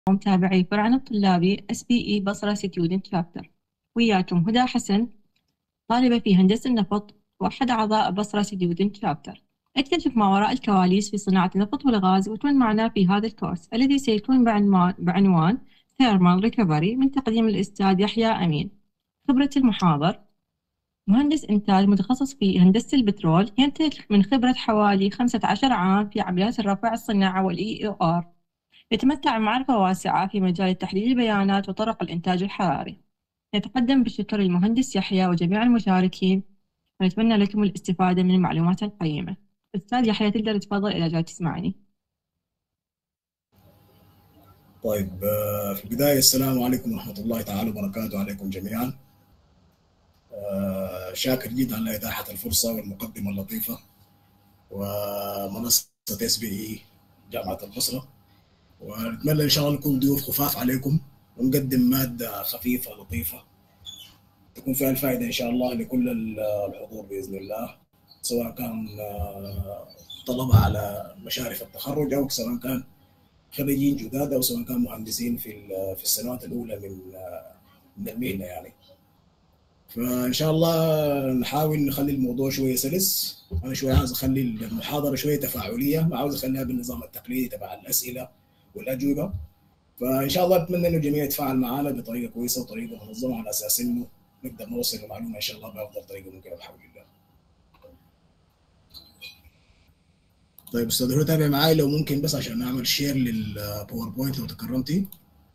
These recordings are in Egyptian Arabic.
متابعي فرعنا الطلابي اس بي اي بصرة ستودنت شابتر وياكم هدى حسن طالبة في هندسة النفط وأحد أعضاء بصرة ستودنت شابتر اكتشف ما وراء الكواليس في صناعة النفط والغاز وكن معنا في هذا الكورس الذي سيكون بعنوان, بعنوان ثيرمال ريكفري من تقديم الأستاذ يحيى أمين خبرة المحاضر مهندس إنتاج متخصص في هندسة البترول ينتج من خبرة حوالي 15 عام في عمليات الرفع الصناعة والإي أو آر يتمتع بمعرفة واسعة في مجال تحليل البيانات وطرق الإنتاج الحراري نتقدم بالشكر للمهندس يحيى وجميع المشاركين ونتمنى لكم الاستفادة من المعلومات القيمة أستاذ يحيى تقدر تفضل إذا جاي تسمعني طيب آه، في البداية السلام عليكم ورحمة الله تعالى وبركاته عليكم جميعا آه، شاكر جدا لإتاحة الفرصة والمقدمة اللطيفة ومنصة اس بي اي جامعة البصرة ونتمنى ان شاء الله نكون ضيوف خفاف عليكم ونقدم ماده خفيفه لطيفه تكون فيها الفائده ان شاء الله لكل الحضور باذن الله سواء كان آه، طلبه على مشارف التخرج او سواء كان خريجين جداد او سواء كان مهندسين في في السنوات الاولى من آه، من المهنه يعني فان شاء الله نحاول نخلي الموضوع شويه سلس انا شويه عاوز اخلي المحاضره شويه تفاعليه ما عاوز اخليها بالنظام التقليدي تبع الاسئله والاجوبه فان شاء الله اتمنى انه الجميع يتفاعل معنا بطريقه كويسه وطريقه منظمه على اساس انه نقدر نوصل المعلومه ان شاء الله بافضل طريقه ممكنه بحول الله. طيب استاذ هو تابع معي لو ممكن بس عشان نعمل شير للباوربوينت لو تكرمتي.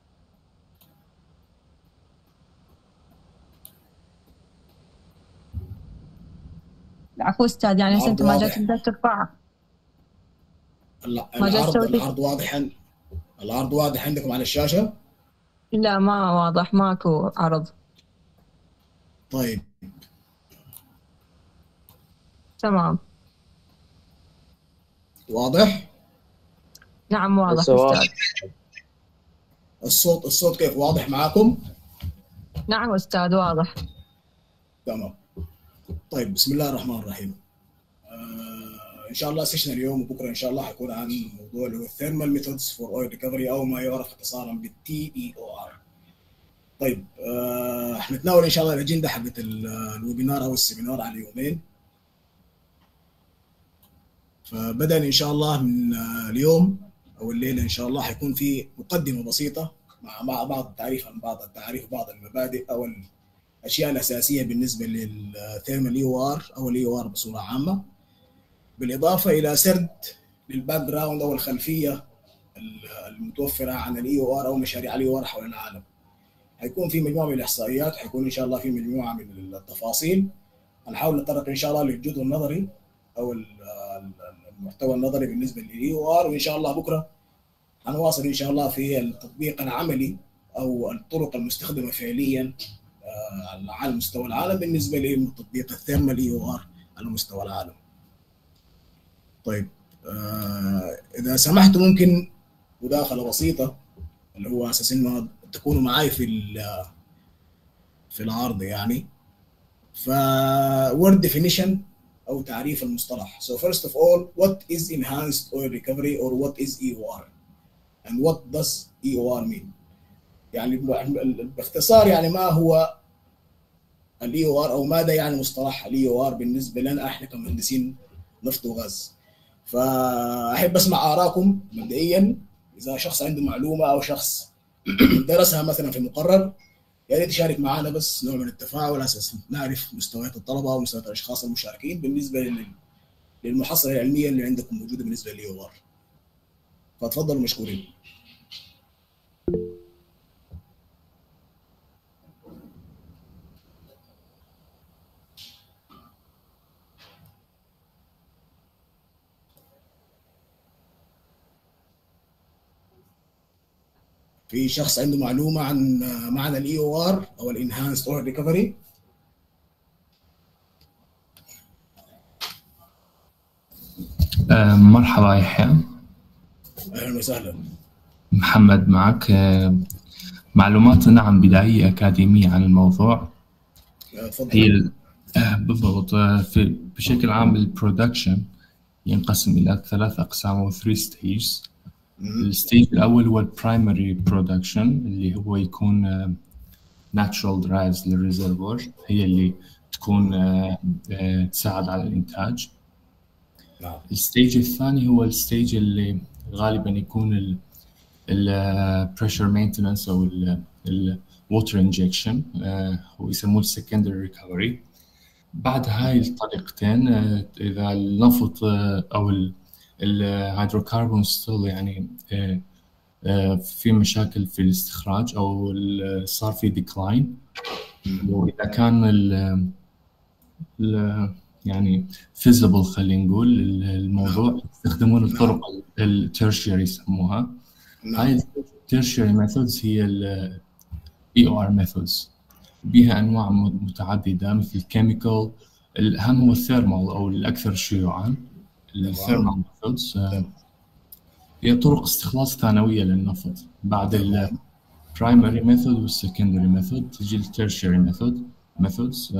العفو استاذ يعني هسه انت ما جات تقدر ترفعها لا العرض العرض واضح العرض واضح عندكم على الشاشة؟ لا ما واضح ماكو عرض طيب تمام واضح؟ نعم واضح استاذ الصوت الصوت كيف واضح معاكم؟ نعم استاذ واضح تمام طيب بسم الله الرحمن الرحيم ان شاء الله سيشن اليوم وبكره ان شاء الله حيكون عن موضوع اللي هو الثيرمال ميثودز فور اويل ريكفري او ما يعرف اختصارا بالتي اي او ار طيب آه حنتناول ان شاء الله الاجنده حقت الويبينار او السيمينار على يومين فبدأ ان شاء الله من اليوم او الليله ان شاء الله حيكون في مقدمه بسيطه مع مع بعض التعريف عن بعض التعريف بعض المبادئ او الاشياء الاساسيه بالنسبه للثيرمال اي او ار او الاي او ار بصوره عامه بالاضافه الى سرد للباك جراوند او الخلفيه المتوفره عن الاي او ار او مشاريع الاي او ار حول العالم. حيكون في مجموعه من الاحصائيات حيكون ان شاء الله في مجموعه من التفاصيل هنحاول نتطرق ان شاء الله للجزء النظري او المحتوى النظري بالنسبه للاي او ار وان شاء الله بكره هنواصل ان شاء الله في التطبيق العملي او الطرق المستخدمه فعليا على مستوى العالم بالنسبه لتطبيق الثيرمال اي او ار على مستوى العالم. طيب آه اذا سمحت ممكن مداخله بسيطه اللي هو اساس انه تكونوا معي في في العرض يعني ف word definition او تعريف المصطلح so first of all what is enhanced oil recovery or what is EOR and what does EOR mean يعني باختصار يعني ما هو الاي او ار او ماذا يعني مصطلح الاي او ار بالنسبه لنا احنا كمهندسين نفط وغاز فاحب اسمع ارائكم مبدئيا اذا شخص عنده معلومه او شخص درسها مثلا في مقرر يا ريت يشارك معنا بس نوع من التفاعل على اساس نعرف مستويات الطلبه ومستويات الاشخاص المشاركين بالنسبه للمحصله العلميه اللي عندكم موجوده بالنسبه للاي او ار فتفضلوا مشكورين في شخص عنده معلومه عن معنى الاي او ار او الانهانسد اور ريكفري مرحبا يحيى اهلا وسهلا محمد معك معلوماتنا عن بداية أكاديمية عن الموضوع تفضل هي بالضبط في بشكل عام البرودكشن ينقسم إلى ثلاث أقسام أو 3 ستيجز الستيج الاول هو البرايمري برودكشن اللي هو يكون ناتشرال درايفز للريزرفور هي اللي تكون آه، آه، تساعد على الانتاج نعم الستيج الثاني هو الستيج اللي غالبا يكون البريشر مينتننس او الووتر انجكشن ويسموه السكندري ريكفري بعد هاي الطريقتين آه، اذا النفط آه، او الهيدروكربون ستيل يعني آه، آه، في مشاكل في الاستخراج او ال- صار في ديكلاين واذا كان ال ال- يعني فيزبل خلينا نقول ال- الموضوع يستخدمون الطرق الترشيري يسموها هاي نعم الترشيري ميثودز هي الاي او ار ميثودز بها انواع م- متعدده مثل الكيميكال الاهم هو الثيرمال او الاكثر شيوعا الثيرمال ميثودز هي طرق استخلاص ثانويه للنفط بعد البرايمري ميثود والسكندري ميثود تجي الترشيري ميثود ميثودز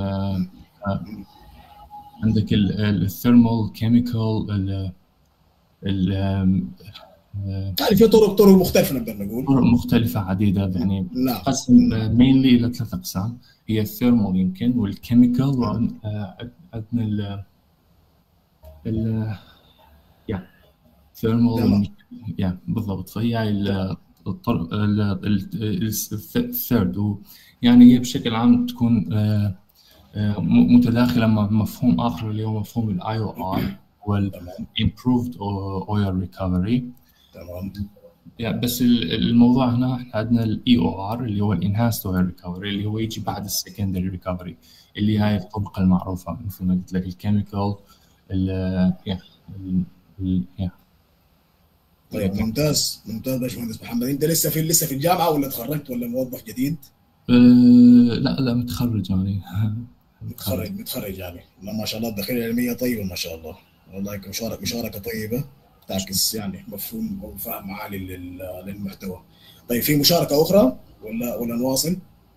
عندك الثيرمال كيميكال ال ال يعني في طرق طرق مختلفه نقدر نقول طرق مختلفة عديدة يعني نعم تقسم مينلي إلى ثلاث أقسام هي الثيرمال يمكن والكيميكال وعندنا ال ال يا ثيرمال تمام. يا بالضبط فهي هاي ال- الطرق ال- ال- الثيرد يعني هي بشكل عام تكون آه، آه، م- متداخلة مع مفهوم آخر اللي هو مفهوم الاي او ار وال تمام improved oil recovery تمام يعني بس ال- الموضوع هنا احنا عندنا الاي او ار اللي هو الانهانسد اويل ريكفري اللي هو يجي بعد السكندري ريكفري اللي هاي الطبقه المعروفه مثل ما قلت لك الكيميكال ال يا ال- ال- يا طيب ممتاز ممتاز باشمهندس محمد انت لسه في لسه في الجامعه ولا تخرجت ولا موظف جديد؟ أه لا لا متخرج يعني متخرج متخرج يعني لا ما شاء الله الدخيله العلميه طيبه ما شاء الله والله مشاركه مشاركه طيبه تعكس يعني مفهوم او فهم عالي لل- للمحتوى طيب في مشاركه اخرى ولا ولا نواصل؟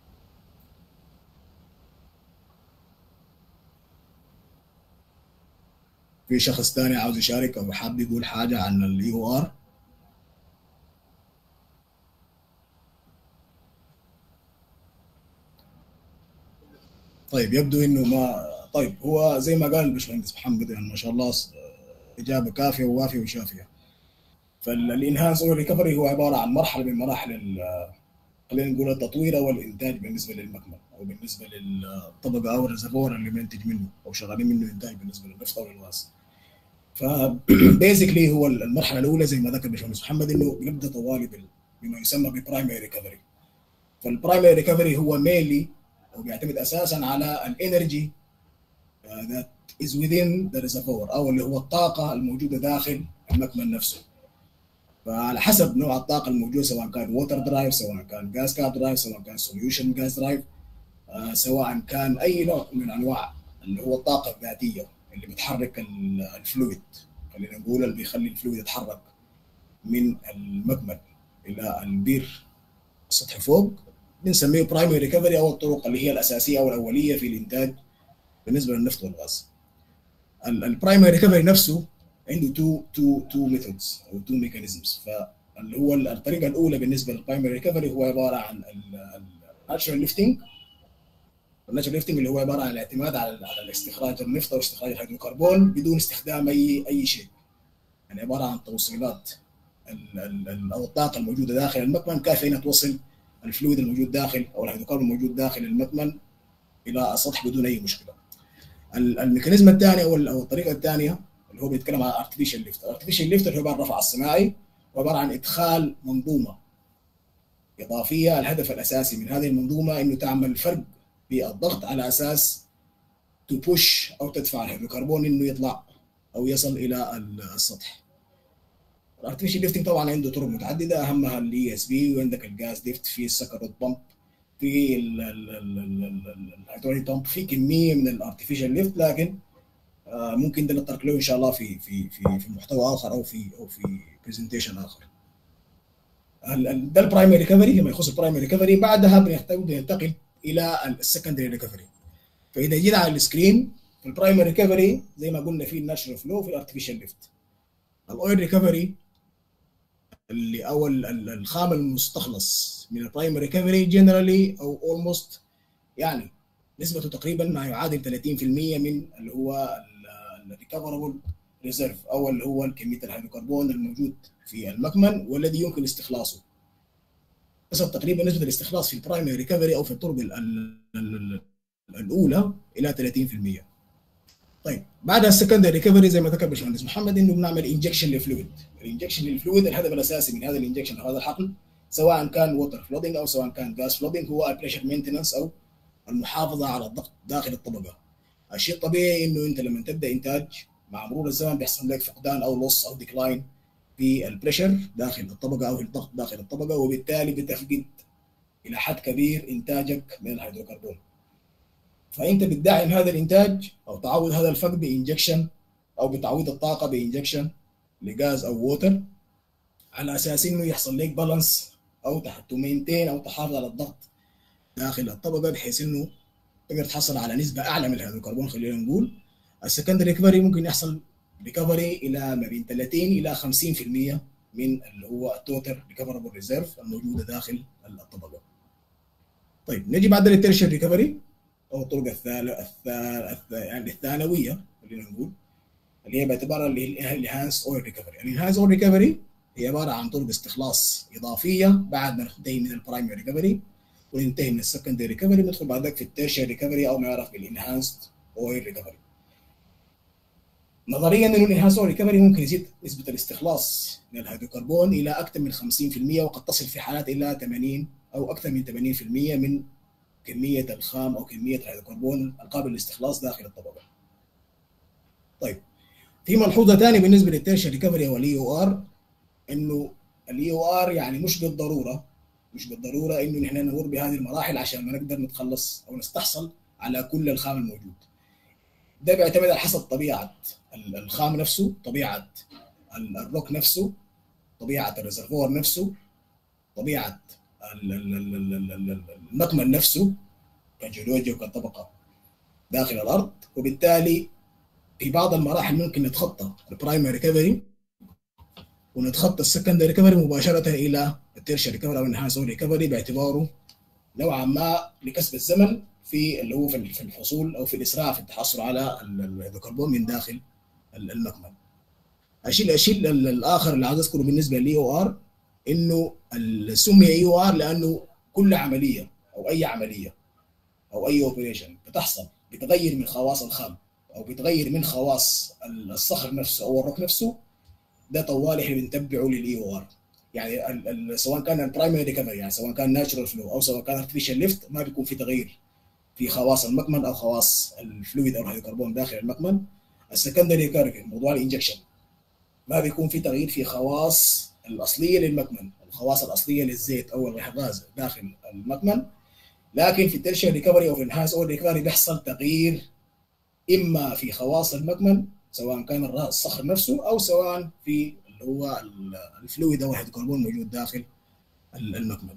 في شخص ثاني عاوز يشارك او حابب يقول حاجه عن الاي او ار طيب يبدو انه ما طيب هو زي ما قال الباشمهندس محمد يعني ما شاء الله س- اجابه كافيه ووافيه وشافيه فالانهانس او ريكفري هو عباره عن مرحله من مراحل ال- خلينا نقول التطوير او الانتاج بالنسبه للمكمن او بالنسبه للطبقه او الريزرفور اللي بينتج منه او شغالين منه انتاج بالنسبه للنفط او الغاز فبيزكلي هو المرحله الاولى زي ما ذكر الباشمهندس محمد انه بنبدا طوالي بال- بما يسمى ببرايمري ريكفري فالبرايمري ريكفري هو مينلي او بيعتمد اساسا على الانرجي ذات از within ذا reservoir او اللي هو الطاقه الموجوده داخل المكمن نفسه فعلى حسب نوع الطاقه الموجوده سواء كان ووتر درايف سواء كان جاز كاب درايف سواء كان سوليوشن جاز درايف سواء كان اي نوع من انواع اللي هو الطاقه الذاتيه اللي بتحرك ال- الفلويد خلينا نقول اللي بيخلي الفلويد يتحرك من المكمن الى البير السطح فوق بنسميه برايمري ريكفري او الطرق اللي هي الاساسيه او الاوليه في الانتاج بالنسبه للنفط والغاز. البرايمري ريكفري نفسه عنده تو تو تو ميثودز او تو ميكانيزمز فاللي هو الطريقه الاولى بالنسبه للبرايمري ريكفري هو عباره عن الناتشرال ليفتنج الناتشرال ليفتنج اللي هو عباره عن الاعتماد على على الاستخراج النفط او استخراج الهيدروكربون بدون استخدام اي اي شيء يعني عباره عن توصيلات ال- ال- ال- او الطاقه الموجوده داخل المكمن كافيه انها توصل الفلويد الموجود داخل او الهيدروكربون الموجود داخل المكمن الى السطح بدون اي مشكله. ال- الميكانيزم الثاني او ال- او الطريقه الثانيه اللي هو بيتكلم عن ارتفيشال ليفت، الارتفيشال ليفت اللي هو عباره عن الرفع الصناعي وعباره عن ادخال منظومه اضافيه الهدف الاساسي من هذه المنظومه انه تعمل فرق في الضغط على اساس تبوش او تدفع الهيدروكربون انه يطلع او يصل الى ال- السطح. الارتفيشال ليفتنج طبعا عنده طرق متعدده اهمها الاي اس بي وعندك الجاز ليفت في السكر بامب في الهيدروليك بامب في كميه من الارتفيشال ليفت لكن آه، ممكن ده نتطرق له ان شاء الله في في في في محتوى اخر او في او في برزنتيشن اخر. ال- ال- ده البرايمري ريكفري فيما يخص البرايمري ريكفري بعدها بنحتاج بننتقل الى السكندري ريكفري. فاذا جينا على السكرين في البرايمري ريكفري زي ما قلنا في الناتشرال فلو وفي الارتفيشال ليفت. الاويل ريكفري اللي او الخام المستخلص من البرايمري ريكفري جنرالي او اولموست يعني نسبته تقريبا ما يعادل 30% من اللي هو الريكفربل ريزيرف او اللي هو كميه الهيدروكربون الموجود في المكمن والذي يمكن استخلاصه تصل تقريبا نسبه الاستخلاص في البرايمري ريكفري او في الطرق الاولى الى 30% طيب بعد السكندري ريكفري زي ما ذكر باشمهندس محمد انه بنعمل انجكشن لفلويد الانجكشن للفلويد الهدف الاساسي من هذا الانجكشن او هذا الحقل سواء كان ووتر فلودنج او سواء كان غاز فلودنج هو البريشر مينتنس او المحافظه على الضغط داخل الطبقه الشيء الطبيعي انه انت لما تبدا انتاج مع مرور الزمن بيحصل لك فقدان او لص او ديكلاين في البريشر داخل الطبقه او الضغط داخل الطبقه وبالتالي بتفقد الى حد كبير انتاجك من الهيدروكربون فانت بتدعم هذا الانتاج او تعوض هذا الفقد بانجكشن او بتعويض الطاقه بانجكشن لغاز او ووتر على اساس انه يحصل لك بالانس او تمينتين او تحافظ على الضغط داخل الطبقه بحيث انه تقدر تحصل على نسبه اعلى من الهيدروكربون خلينا نقول السكندري ريكفري ممكن يحصل ريكفري الى ما بين 30 الى 50% من اللي هو التوتال ريكفربل ريزيرف الموجوده داخل الطبقه. طيب نجي بعد للترشر ريكفري او الطرق الثالث يعني الثانويه خلينا نقول اللي هي باعتبارها اللي هي الانهانس اويل ريكفري، الانهانس اويل ريكفري هي عباره عن طرق استخلاص اضافيه بعد ما ننتهي من البرايمري ريكفري وننتهي من السكندري ريكفري ندخل بعد ذلك في التيرشر ريكفري او ما يعرف بالانهانسد اويل ريكفري. نظريا انه الانهانس اويل ريكفري ممكن يزيد نسبه الاستخلاص من الهيدروكربون الى اكثر من 50% وقد تصل في حالات الى 80 او اكثر من 80% من كميه الخام او كميه الهيدروكربون القابل للاستخلاص داخل الطبقه. طيب في ملحوظه ثانيه بالنسبه للتيرشر ريكفري او الاي او ار انه الاي او ار يعني مش بالضروره مش بالضروره انه نحن نمر بهذه المراحل عشان ما نقدر نتخلص او نستحصل على كل الخام الموجود. ده بيعتمد على حسب طبيعه الخام نفسه، طبيعه الروك نفسه، طبيعه الريزرفوار نفسه، طبيعه المكمن نفسه كجيولوجيا وكطبقه داخل الارض وبالتالي في بعض المراحل ممكن نتخطى البرايمري ريكفري ونتخطى السكندري ريكفري مباشره الى التيرشر ريكفري او الانهانس ريكفري باعتباره نوعا ما لكسب الزمن في اللي هو في الحصول او في الاسراع في التحصل على الهيدروكربون من داخل المكمن. الشيء الشيء الاخر اللي عايز اذكره بالنسبه للاي او ار انه سمي اي او ار لانه كل عمليه او اي عمليه او اي اوبريشن بتحصل بتغير من خواص الخام او بتغير من خواص الصخر نفسه او الروك نفسه ده طوال احنا بنتبعه للاي او ار يعني سواء كان البرايمري ريكفري يعني سواء كان ناتشرال فلو او سواء كان ارتفيشال ليفت ما بيكون في تغيير في خواص المكمن او خواص الفلويد او الهيدروكربون داخل المكمن السكندري ريكفري موضوع الانجكشن ما بيكون في تغيير في خواص الاصليه للمكمن الخواص الاصليه للزيت او الغاز داخل المكمن لكن في الترشر ريكفري او في الانهانس او ريكفري بيحصل تغيير اما في خواص المكمن سواء كان الصخر نفسه او سواء في اللي هو الفلويد او الهيدروكربون موجود داخل المكمن.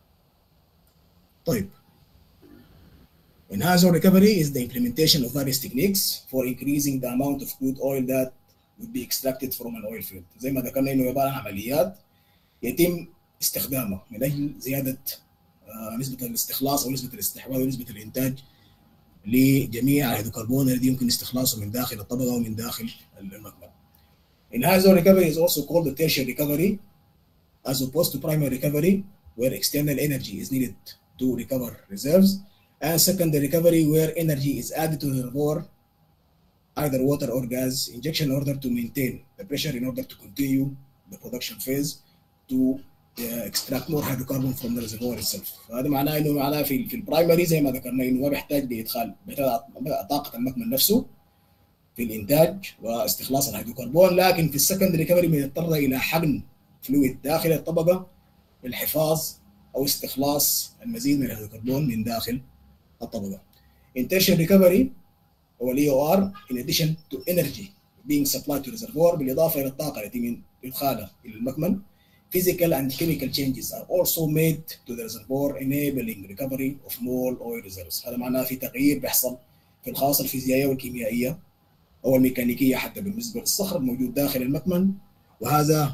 طيب Enhanced recovery is the implementation of various techniques for increasing the amount of crude oil that would be extracted from an oil field. زي ما ذكرنا انه عباره عن عمليات يتم استخدامها من اجل زياده نسبه الاستخلاص او نسبه الاستحواذ ونسبه الانتاج لجميع الهيدروكربون الذي يمكن استخلاصه من داخل الطبقه ومن داخل المكمن. Enhanced recovery is also called the tertiary recovery as opposed to primary recovery where external energy is needed to recover reserves and secondary recovery where energy is added to the reservoir either water or gas injection in order to maintain the pressure in order to continue the production phase to uh, extract more hydrocarbon from the reservoir itself فهذا معناه انه معناه في في البرايمري زي ما ذكرنا انه ما بيحتاج لادخال طاقه المكمن نفسه في الانتاج واستخلاص الهيدروكربون لكن في السكندري ريكفري بيضطر الى حقن فلويد داخل الطبقه للحفاظ او استخلاص المزيد من الهيدروكربون من داخل الطبقه. In tertiary recovery هو الاي او ار in addition to energy being supplied to reservoir بالاضافه الى الطاقه التي من ادخالها الى المكمن physical and chemical changes are also made to the reservoir enabling recovery of more oil reserves هذا معناه في تغيير بيحصل في الخواص الفيزيائيه والكيميائيه او الميكانيكيه حتى بالنسبه للصخر الموجود داخل المكمن وهذا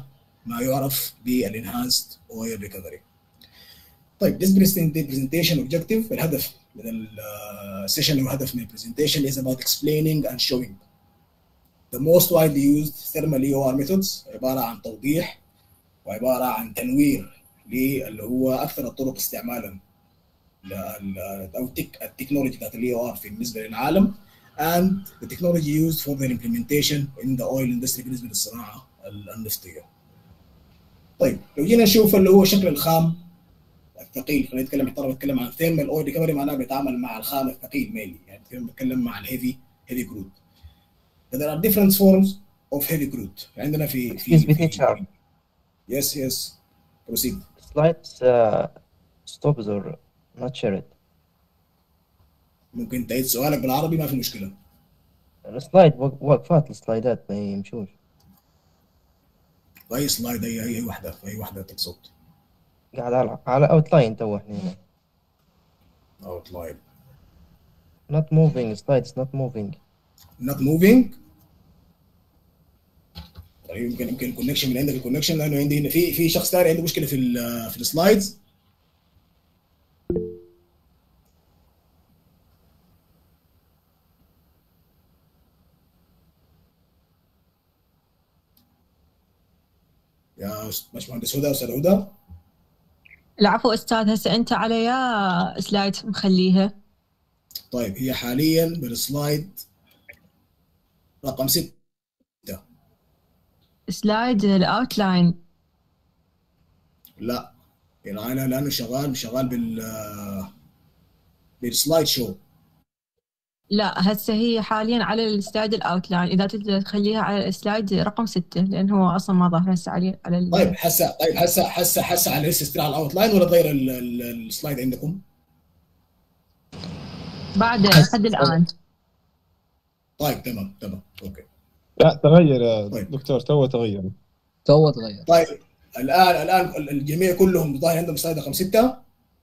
ما يعرف بالانهانسد اويل ريكفري طيب this presentation objective الهدف من السيشن او هدف من البرزنتيشن is about explaining and showing the most widely used thermal EOR methods عباره عن توضيح وعباره عن تنوير للي هو اكثر الطرق استعمالا او التكنولوجي بتاعت الاي او ار في بالنسبه للعالم and the technology used for their implementation in the oil industry بالنسبه للصناعه النفطيه. طيب لو جينا نشوف اللي هو شكل الخام الثقيل خلينا نتكلم طالما نتكلم عن ثيرمال اويل ريكفري معناه بيتعامل مع الخام الثقيل ميلي يعني بنتكلم مع الهيفي هيفي كرود. There are different forms of heavy crude عندنا في في Excuse me, teacher. Yes, yes. Proceed. Slides uh, stops or not shared. ممكن تعيد سؤالك بالعربي ما في مشكلة. السلايد وق- وقفات السلايدات ما يمشوش أي سلايد أي أي أي واحدة أي واحدة تقصد. قاعد على على اوتلاين تو احنا هنا Outline. not moving slides not moving Not moving. طيب يمكن يمكن الكونكشن من عندك الكونكشن لأنه عندي هنا في في شخص ثاني عنده مشكلة في ال في السلايدز. يا باشمهندس هدى استاذ هدى العفو أستاذ هسه أنت على يا سلايد مخليها طيب هي حاليا بالسلايد رقم 6 سلايد الأوتلاين لا يعني انا لانه شغال شغال بال بالسلايد شو لا هسه هي حاليا على السلايد الأوتلاين إذا تقدر تخليها على السلايد رقم ستة لأن هو أصلا ما ظاهر هسه عليه على ال... طيب هسه طيب هسه هسه هسه على لسه ستيل على الاوتلاين ولا تغير ال- ال- السلايد عندكم؟ بعد لحد الآن طيب تمام تمام اوكي لا تغير يا طيب. دكتور تو تغير تو تغير طيب الان الان الجميع كلهم ظاهر عندهم سلايد رقم 6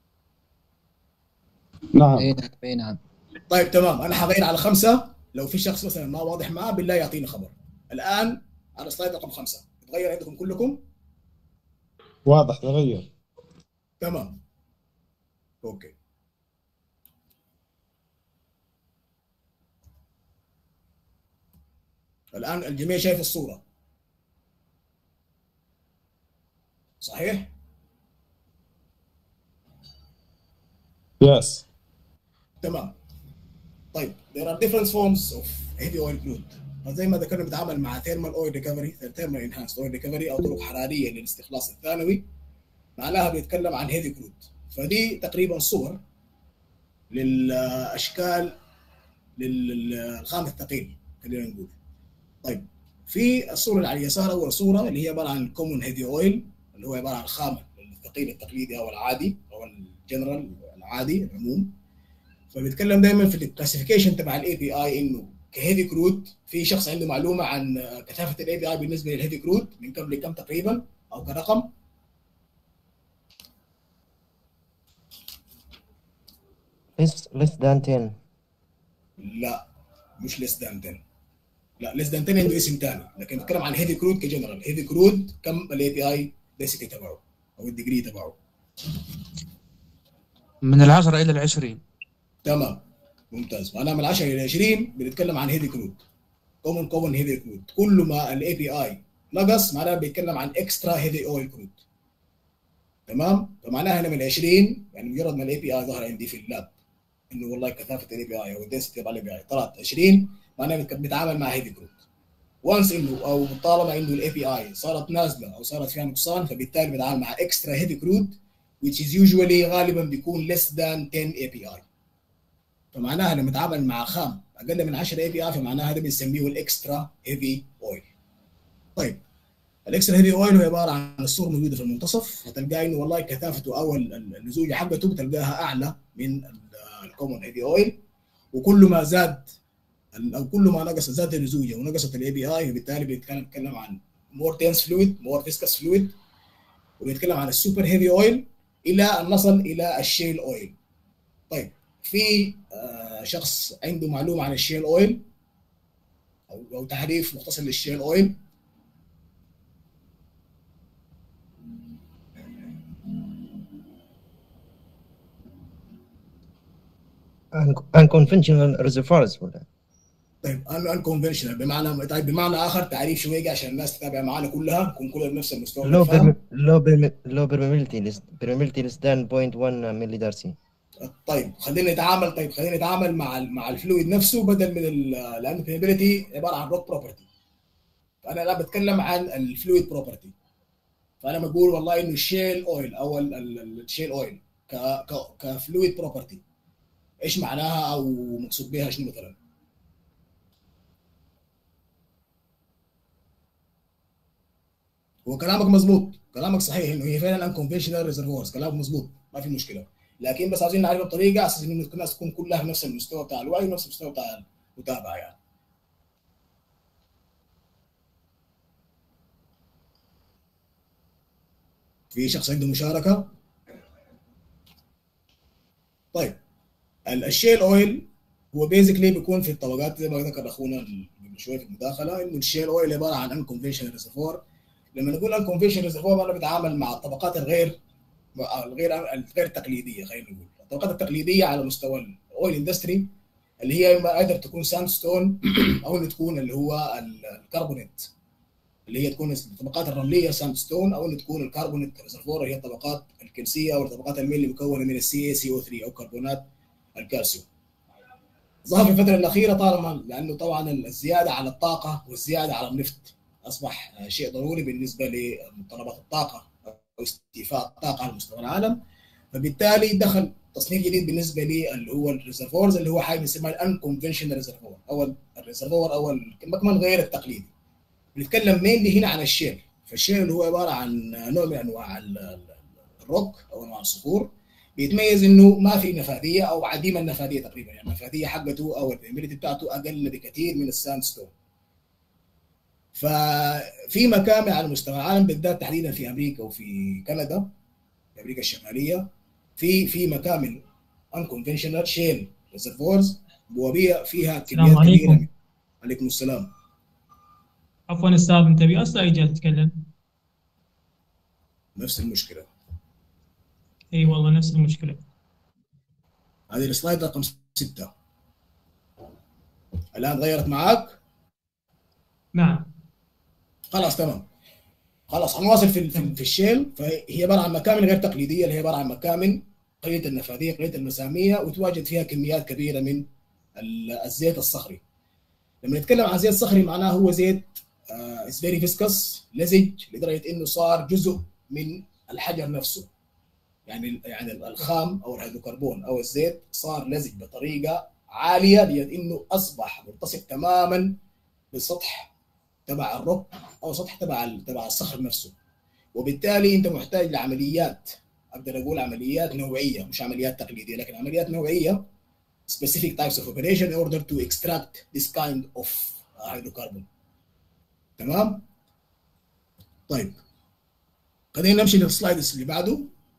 نعم اي نعم اي نعم طيب تمام انا حغير على خمسه لو في شخص مثلا ما واضح معاه بالله يعطيني خبر الان على سلايد رقم خمسه تغير عندكم كلكم واضح تغير تمام اوكي الان الجميع شايف الصوره صحيح يس تمام طيب there are different forms of heavy oil crude فزي ما ذكرنا بنتعامل مع thermal oil recovery thermal enhanced oil recovery او طرق حراريه للاستخلاص الثانوي معناها بيتكلم عن heavy crude فدي تقريبا صور للاشكال للخام الثقيل خلينا نقول طيب في الصوره اللي على اليسار اول صوره اللي هي عباره عن كومون هيفي اويل اللي هو عباره عن خام الثقيل التقليدي او العادي او الجنرال العادي العموم فبيتكلم دائما في الكلاسيفيكيشن تبع الاي بي اي انه كهيفي كرود في شخص عنده معلومه عن كثافه الاي بي اي بالنسبه للهيفي كرود من كم لكم تقريبا او كرقم less less than 10 لا مش ليس دان 10 لا ليس دان 10 عنده اسم ثاني لكن بتكلم عن هيفي كرود كجنرال هيفي كرود كم الاي بي اي ديسيتي تبعه او الديجري تبعه من العشرة إلى العشرين تمام ممتاز معناها من 10 الى 20 بنتكلم عن هيفي كرود كومن كومن هيفي كرود كل ما الاي بي اي نقص معناها بيتكلم عن اكسترا هيفي اويل كرود تمام فمعناها هنا من 20 يعني مجرد ما الاي بي اي ظهر عندي في اللاب انه والله كثافه الاي بي اي او الدنسيتي تبع الاي بي اي طلعت 20 معناها بنك- بنتعامل مع هيفي كرود وانس انه او طالما انه الاي بي اي صارت نازله او صارت فيها نقصان فبالتالي بنتعامل مع اكسترا هيفي كرود which is usually غالبا بيكون less than 10 اي بي اي فمعناها لما نتعامل مع خام اقل من 10 اي بي اي فمعناها هذا بنسميه الاكسترا هيفي اويل طيب الاكسترا هيفي اويل هو عباره عن الصور موجوده في المنتصف هتلقاه انه والله كثافته او ال- ال- اللزوجه حقته بتلقاها اعلى من الكومون هيفي اويل وكل ما زاد ال- او كل ما نقص زاد اللزوجه ونقصت الاي بي اي وبالتالي بيتكلم بيتكلم عن مور دنس فلويد مور فيسكس فلويد وبيتكلم عن السوبر هيفي اويل الى ان نصل الى الشيل اويل طيب في آه، شخص عنده معلومه عن الشيل اويل او او تعريف مختصر للشيل اويل unconventional reservoirs ولا طيب ان ان كونفشنال بمعنى طيب بمعنى اخر تعريف شويه عشان الناس تتابع معانا كلها نكون كلنا بنفس المستوى من low الفهم. perme- low perme- low permeability less permeability less than 0.1 ملي دارسي طيب خلينا نتعامل طيب خلينا نتعامل مع ال- مع الفلويد نفسه بدل من ال- لان permeability عباره عن روك بروبرتي فانا الان بتكلم عن الفلويد بروبرتي فانا بقول والله انه الشيل اويل او ال- ال- الشيل اويل ك ك كفلويد بروبرتي ايش معناها او مقصود بها شنو مثلا هو كلامك مظبوط كلامك صحيح انه هي فعلا ان كونفشنال ريزرفوارز كلامك مظبوط ما في مشكله لكن بس عايزين نعرف الطريقه اساس انه الناس تكون كلها في نفس المستوى بتاع الوعي ونفس المستوى بتاع المتابعه يعني في شخص عنده مشاركه طيب ال- الشيل اويل هو بيزيكلي بيكون في الطبقات زي ما ذكر اخونا قبل شويه في المداخله انه الشيل اويل عباره عن ان كونفشنال ريزرفوار لما نقول ان كونفشنال ريزرفوار انا بتعامل مع الطبقات الغير الغير الغير تقليديه خلينا نقول الطبقات التقليديه على مستوى الاويل اندستري اللي هي اما قادر تكون ساند ستون او انه تكون اللي هو ال- الكربونيت اللي هي تكون الطبقات الرمليه ساند ستون او انه تكون الكربونيت ريزرفوار هي الطبقات الكلسيه او الطبقات الميل اللي مكونه من السي اي سي او 3 او كربونات الكالسيوم ظهر في الفتره الاخيره طالما لانه طبعا الزياده على الطاقه والزياده على النفط اصبح شيء ضروري بالنسبه لمتطلبات الطاقه او استيفاء الطاقه على مستوى العالم فبالتالي دخل تصنيف جديد بالنسبه لي اللي هو الريزرفورز اللي هو حاجه بنسميها الان كونفشنال ريزرفور او الريزرفور او المكمن غير التقليدي بنتكلم مين هنا عن الشيل فالشيل اللي هو عباره عن نوع من انواع ال- ال- الروك او انواع الصخور بيتميز انه ما في نفاذيه او عديم النفاذيه تقريبا يعني النفاذيه حقته او الاميليتي بتاعته اقل بكثير من الساند ستون ففي مكامن على مستوى العالم بالذات تحديدا في امريكا وفي كندا في امريكا الشماليه في في مكامن unconventional شيل ريزرفورز بوابيه فيها كميات السلام عليكم. كبيره عليكم السلام عفوا استاذ انت ابي اصلا اجي اتكلم نفس المشكله اي والله نفس المشكله هذه السلايد رقم ستة الان غيرت معاك نعم خلاص تمام خلاص هنواصل في في, في الشيل فهي عباره عن مكامن غير تقليديه اللي هي عباره عن مكامن قليله النفاذيه قليله المساميه وتواجد فيها كميات كبيره من ال- الزيت الصخري لما نتكلم عن زيت صخري معناه هو زيت از فيري فيسكس لزج لدرجه انه صار جزء من الحجر نفسه يعني يعني الخام او الهيدروكربون او الزيت صار لزج بطريقه عاليه لدرجه انه اصبح ملتصق تماما بالسطح تبع الرك او سطح تبع ال- تبع الصخر نفسه وبالتالي انت محتاج لعمليات اقدر اقول عمليات نوعيه مش عمليات تقليديه لكن عمليات نوعيه specific types of operation in order to extract this kind of hydrocarbon تمام طيب خلينا نمشي للسلايدز اللي بعده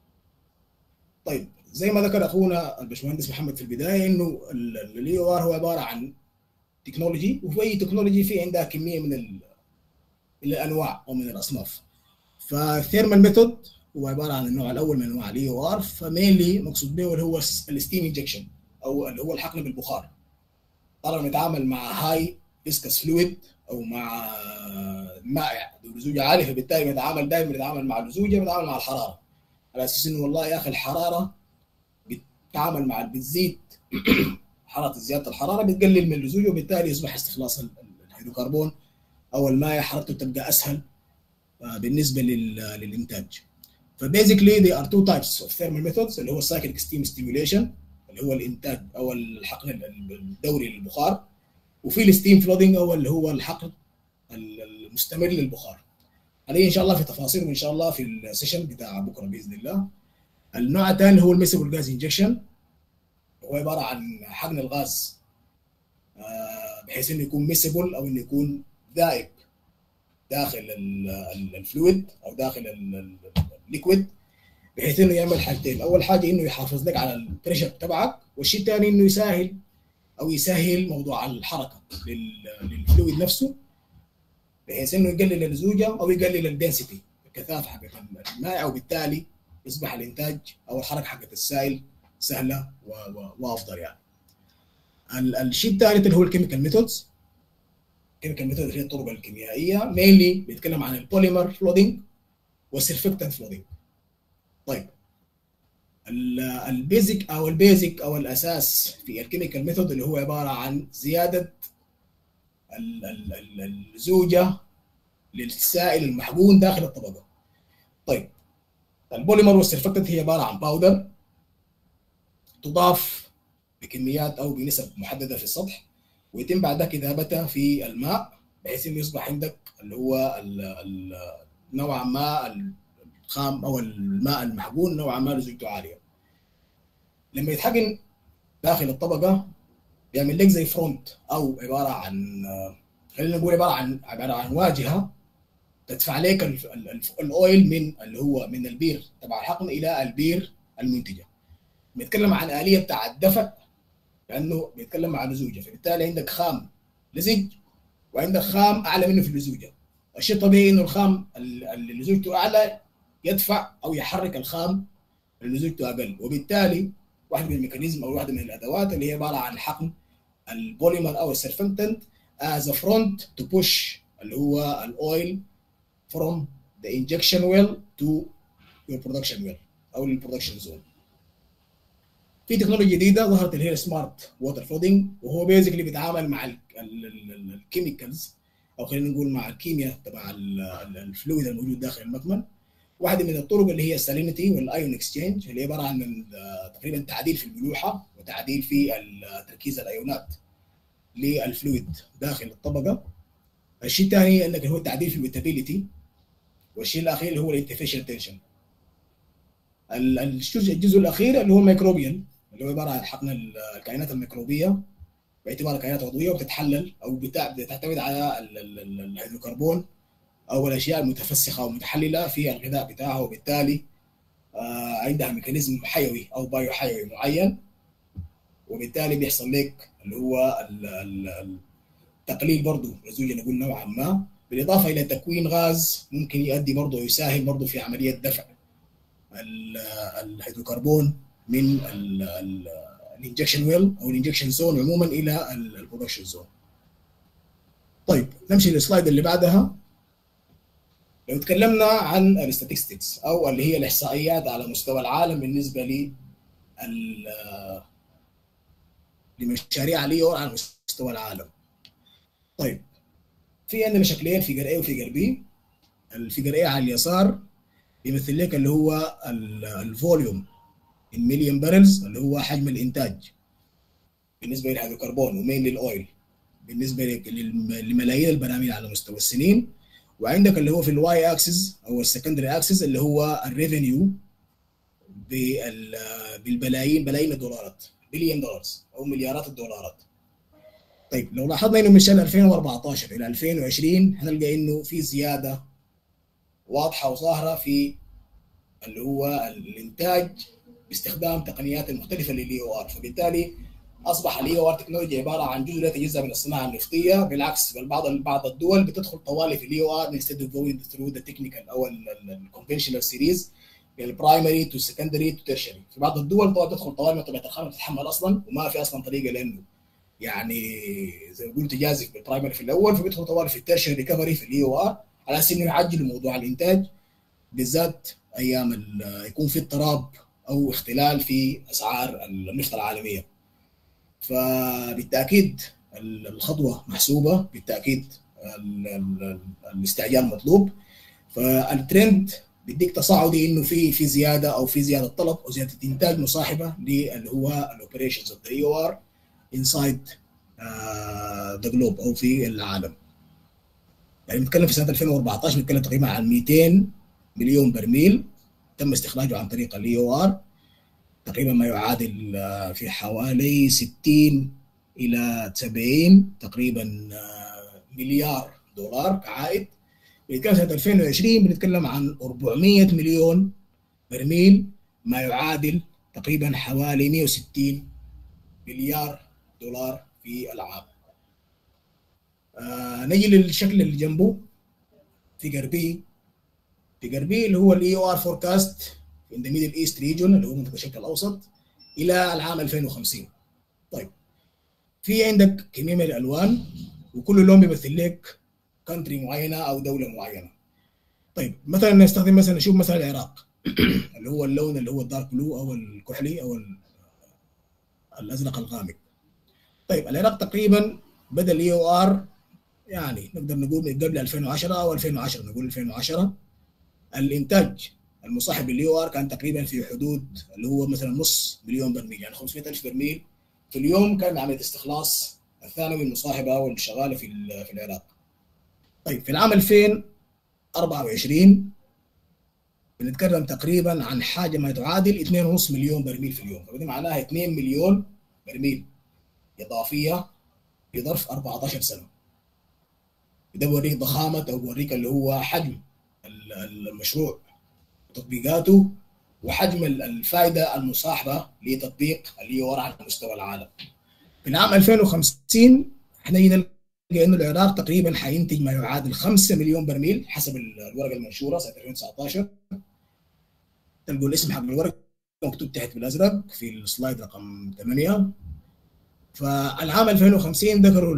طيب زي ما ذكر اخونا الباشمهندس محمد في البدايه انه الاي او ار هو عباره عن تكنولوجي وفي اي تكنولوجي في عندها كميه من ال- من الانواع او من الاصناف فالثيرمال ميثود هو عباره عن النوع الاول من انواع الاي او ار فمينلي مقصود به اللي هو الستيم انجكشن او اللي هو الحقن بالبخار طالما نتعامل مع هاي فيسكس فلويد او مع مائع ذو لزوجه عاليه فبالتالي بنتعامل دائما بنتعامل مع اللزوجه بنتعامل مع الحراره على اساس انه والله يا اخي الحراره بتتعامل مع بتزيد حراره زياده الحراره بتقلل من اللزوجه وبالتالي يصبح استخلاص ال- ال- الهيدروكربون او المائع حرارته تبقى اسهل آه، بالنسبه لل- للانتاج فبيزيكلي they are two types of thermal methods اللي هو cyclic steam stimulation اللي هو الانتاج او الحقن ال- الدوري للبخار وفي الستيم فلودنج او اللي هو الحقن ال- المستمر للبخار هذه ان شاء الله في تفاصيل وان شاء الله في السيشن بتاع بكره باذن الله النوع الثاني هو الميسبل جاز انجكشن هو عباره عن حقن الغاز آه، بحيث انه يكون ميسبل او انه يكون ذائب داخل ال- ال- الفلويد او داخل ال- ال- الليكويد بحيث انه يعمل حاجتين اول حاجه انه يحافظ لك على البريشر تبعك والشيء الثاني انه يسهل او يسهل موضوع الحركه لل- للفلويد نفسه بحيث انه يقلل اللزوجه او يقلل الدنسيتي الكثافه حقت المائع وبالتالي يصبح الانتاج او الحركه حقت السائل سهله و- و- وافضل يعني ال- الشيء الثالث اللي هو الكيميكال ميثودز الكيميكال ميثود هي الطرق الكيميائيه مينلي بيتكلم عن البوليمر فلودنج والسيرفكتنت فلودنج طيب البيزك او البيزك او الاساس في الكيميكال ميثود اللي هو عباره عن زياده ال- ال- ال- الزوجه للسائل المحقون داخل الطبقه طيب البوليمر والسيرفكتنت هي عباره عن باودر تضاف بكميات او بنسب محدده في السطح ويتم بعدها كتابتها في الماء بحيث انه يصبح عندك اللي هو ال- ال- نوعا ما الخام او الماء المحقون نوعا ما لزوجته عاليه لما يتحقن داخل الطبقه بيعمل لك زي فرونت او عباره عن خلينا نقول عباره عن عباره عن واجهه تدفع لك ال- ال- ال- الاويل من اللي هو من البير تبع الحقن الى البير المنتجه بيتكلم عن اليه بتاع الدفع لانه بيتكلم عن لزوجه فبالتالي عندك خام لزج وعندك خام اعلى منه في اللزوجه الشيء الطبيعي انه الخام ال- اللي لزوجته اعلى يدفع او يحرك الخام اللي لزوجته اقل وبالتالي واحد من الميكانيزم او واحده من الادوات اللي هي عباره عن حقن البوليمر او السرفنتنت as a front to push اللي هو الاويل from the injection well to your production well او للبرودكشن زون في تكنولوجيا جديده ظهرت اللي هي سمارت ووتر فلودنج وهو بيزكلي بيتعامل مع الكيميكالز او خلينا نقول مع الكيمياء تبع ال- ال- الفلويد الموجود داخل المكمن واحده من الطرق اللي هي السالينيتي والايون اكسشينج اللي هي عباره عن ال- تقريبا تعديل في الملوحه وتعديل في ال- تركيز الايونات للفلويد داخل الطبقه الشيء الثاني انك هو التعديل في الويتابيليتي والشيء الاخير اللي هو الانترفيشال تنشن الجزء الجزء الاخير اللي هو الميكروبيال اللي هو عباره عن حقن ال- الكائنات الميكروبيه باعتبارها كائنات عضويه وبتتحلل او بتاع- بتعتمد على ال- ال- ال- الهيدروكربون او الاشياء المتفسخه ومتحلله في الغذاء بتاعها وبالتالي آه، عندها ميكانيزم حيوي او بايو حيوي معين وبالتالي بيحصل لك اللي هو ال- ال- التقليل برضه لزوجة نقول نوعا ما بالاضافه الى تكوين غاز ممكن يؤدي برضه ويساهم برضه في عمليه دفع ال- الهيدروكربون من الانجكشن ويل او الانجكشن زون عموما الى البرودكشن زون. طيب نمشي للسلايد اللي بعدها لو تكلمنا عن الستاتستكس او اللي هي الاحصائيات على مستوى العالم بالنسبه ل لمشاريع ليو على مستوى العالم. طيب في عندنا شكلين فيجر A وفيجر B الفيجر A على اليسار بيمثل لك اللي هو الفوليوم المليون بارلز اللي هو حجم الانتاج بالنسبه للهيدروكربون ومين للاويل بالنسبه لك- للم- لملايين البراميل على مستوى السنين وعندك اللي هو في الواي اكسس او السكندري اكسس اللي هو الريفينيو بالبلايين بلايين الدولارات بليون دولارز او مليارات الدولارات طيب لو لاحظنا انه من سنه 2014 الى 2020 هنلقى انه في زياده واضحه وظاهره في اللي هو الانتاج باستخدام تقنيات مختلفه للاي او ار فبالتالي اصبح الاي او ار تكنولوجيا عباره عن جزء لا يتجزا من الصناعه النفطيه بالعكس بل بعض بعض الدول بتدخل طوالي في الاي او ار instead of going through the technical او الكونفشنال سيريز من البرايمري تو سكندري تو تيرشري في بعض الدول طبعا تدخل طوالي من طبيعه الخام بتتحمل اصلا وما في اصلا طريقه لانه يعني زي ما بيقولوا تجازف بالبرايمري في الاول فبيدخل طوالي في التيرشري ريكفري في الاي او ار على اساس انه يعجلوا موضوع الانتاج بالذات ايام ال- يكون في اضطراب او اختلال في اسعار النفط العالميه فبالتاكيد ال- الخطوه محسوبه بالتاكيد ال- ال- الاستعجال مطلوب فالترند بيديك تصاعدي انه في في زياده او في زياده طلب او زياده انتاج مصاحبه للي هو الاوبريشنز اوف ذا اي او ار انسايد ذا جلوب او في العالم يعني بنتكلم في سنه 2014 بنتكلم تقريبا عن 200 مليون برميل تم استخراجه عن طريق الاي او ار تقريبا ما يعادل آه، في حوالي 60 الى 70 تقريبا آه، مليار دولار كعائد بنتكلم سنه 2020 بنتكلم عن 400 مليون برميل ما يعادل تقريبا حوالي 160 مليار دولار في العام آه نجي للشكل اللي جنبه فيجر بي فيجر بي اللي هو الاي او ار فوركاست in the Middle East region اللي هو منطقه الشرق الاوسط الى العام 2050 طيب في عندك كميه من الالوان وكل لون بيمثل لك كونتري معينه او دوله معينه طيب مثلا نستخدم مثلا نشوف مثلا العراق اللي هو اللون اللي هو الدارك بلو او الكحلي او ال- الازرق الغامق طيب العراق تقريبا بدا الاي او ار يعني نقدر نقول من قبل 2010 او 2010 نقول 2010 الانتاج المصاحب للاي او ار كان تقريبا في حدود اللي هو مثلا نص مليون برميل يعني 500 الف برميل في اليوم كان عمليه استخلاص الثانوي المصاحبه او الشغاله في ال- في العراق. طيب في العام 2024 بنتكلم تقريبا عن حاجه ما تعادل 2.5 مليون برميل في اليوم، فدي معناها 2 مليون برميل اضافيه في ظرف 14 سنه. ده بوريك ضخامه او بوريك اللي هو حجم ال- المشروع وتطبيقاته وحجم ال- الفائده المصاحبه لتطبيق اللي هو على مستوى العالم. في العام 2050 احنا نلقى انه العراق تقريبا حينتج ما يعادل 5 مليون برميل حسب ال- الورقه المنشوره سنه 2019 تلقوا الاسم حق الورقه مكتوب تحت بالازرق في السلايد رقم 8 فالعام 2050 ذكروا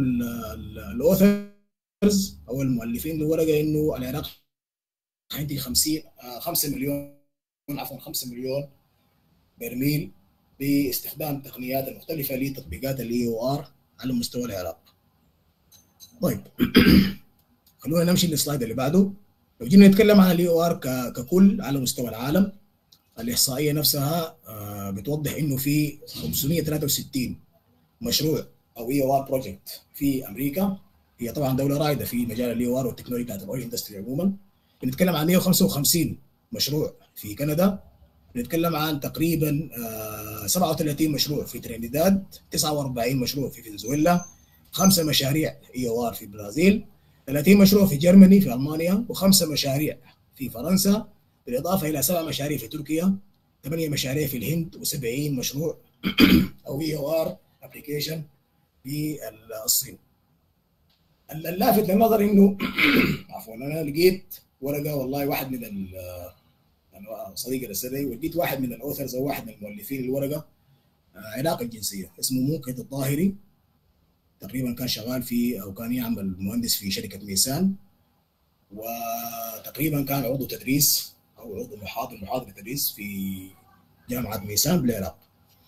الاوثرز او المؤلفين للورقه انه العراق حينتج 50 آه، 5 مليون عفوا 5 مليون برميل باستخدام تقنيات مختلفه لتطبيقات الاي او ار على مستوى العراق. طيب خلونا نمشي للسلايد اللي بعده لو جينا نتكلم عن الاي او ار ككل على مستوى العالم الاحصائيه نفسها آه، بتوضح انه في 563 مشروع او اي او ار بروجكت في امريكا هي طبعا دوله رائده في مجال الاي او ار والتكنولوجيا بتاعت الاويل اندستري عموما بنتكلم عن 155 مشروع في كندا بنتكلم عن تقريبا آه، 37 مشروع في ترينيداد 49 مشروع في فنزويلا خمسه مشاريع اي او ار في البرازيل 30 مشروع في جرماني في المانيا وخمسه مشاريع في فرنسا بالاضافه الى سبع مشاريع في تركيا ثمانيه مشاريع في الهند و70 مشروع او اي او ار ابلكيشن في الصين اللافت للنظر انه عفوا انا لقيت ورقه والله واحد من ال انا صديقي السري ولقيت واحد من الاوثرز او واحد من المؤلفين الورقه علاقه جنسيه اسمه منقذ الظاهري تقريبا كان شغال في او كان يعمل مهندس في شركه ميسان وتقريبا كان عضو تدريس او عضو محاضر محاضر تدريس في جامعه ميسان بالعراق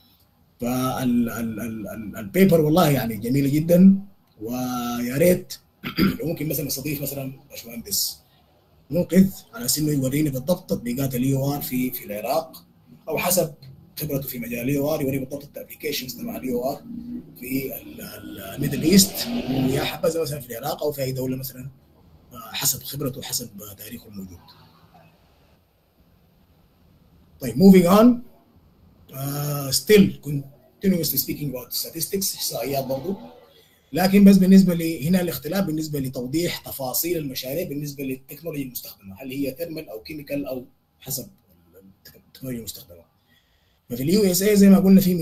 فالبيبر والله يعني جميله جدا ويا ريت لو ممكن مثلا نستضيف مثلا باشمهندس منقذ على اساس انه يوريني بالضبط تطبيقات الاي او ار في في العراق او حسب خبرته في مجال الاي او ار يوري بالضبط الابلكيشنز تبع الاي او ار في الميدل ايست ويا حبذا مثلا في العراق او في اي دوله مثلا حسب خبرته وحسب تاريخه الموجود. طيب moving on uh, still continuously speaking about statistics احصائيات برضه لكن بس بالنسبه لي هنا الاختلاف بالنسبه لتوضيح تفاصيل المشاريع بالنسبه للتكنولوجيا المستخدمه هل هي ثيرمال او كيميكال او حسب التكنولوجيا المستخدمه ففي اليو اس اي زي ما قلنا في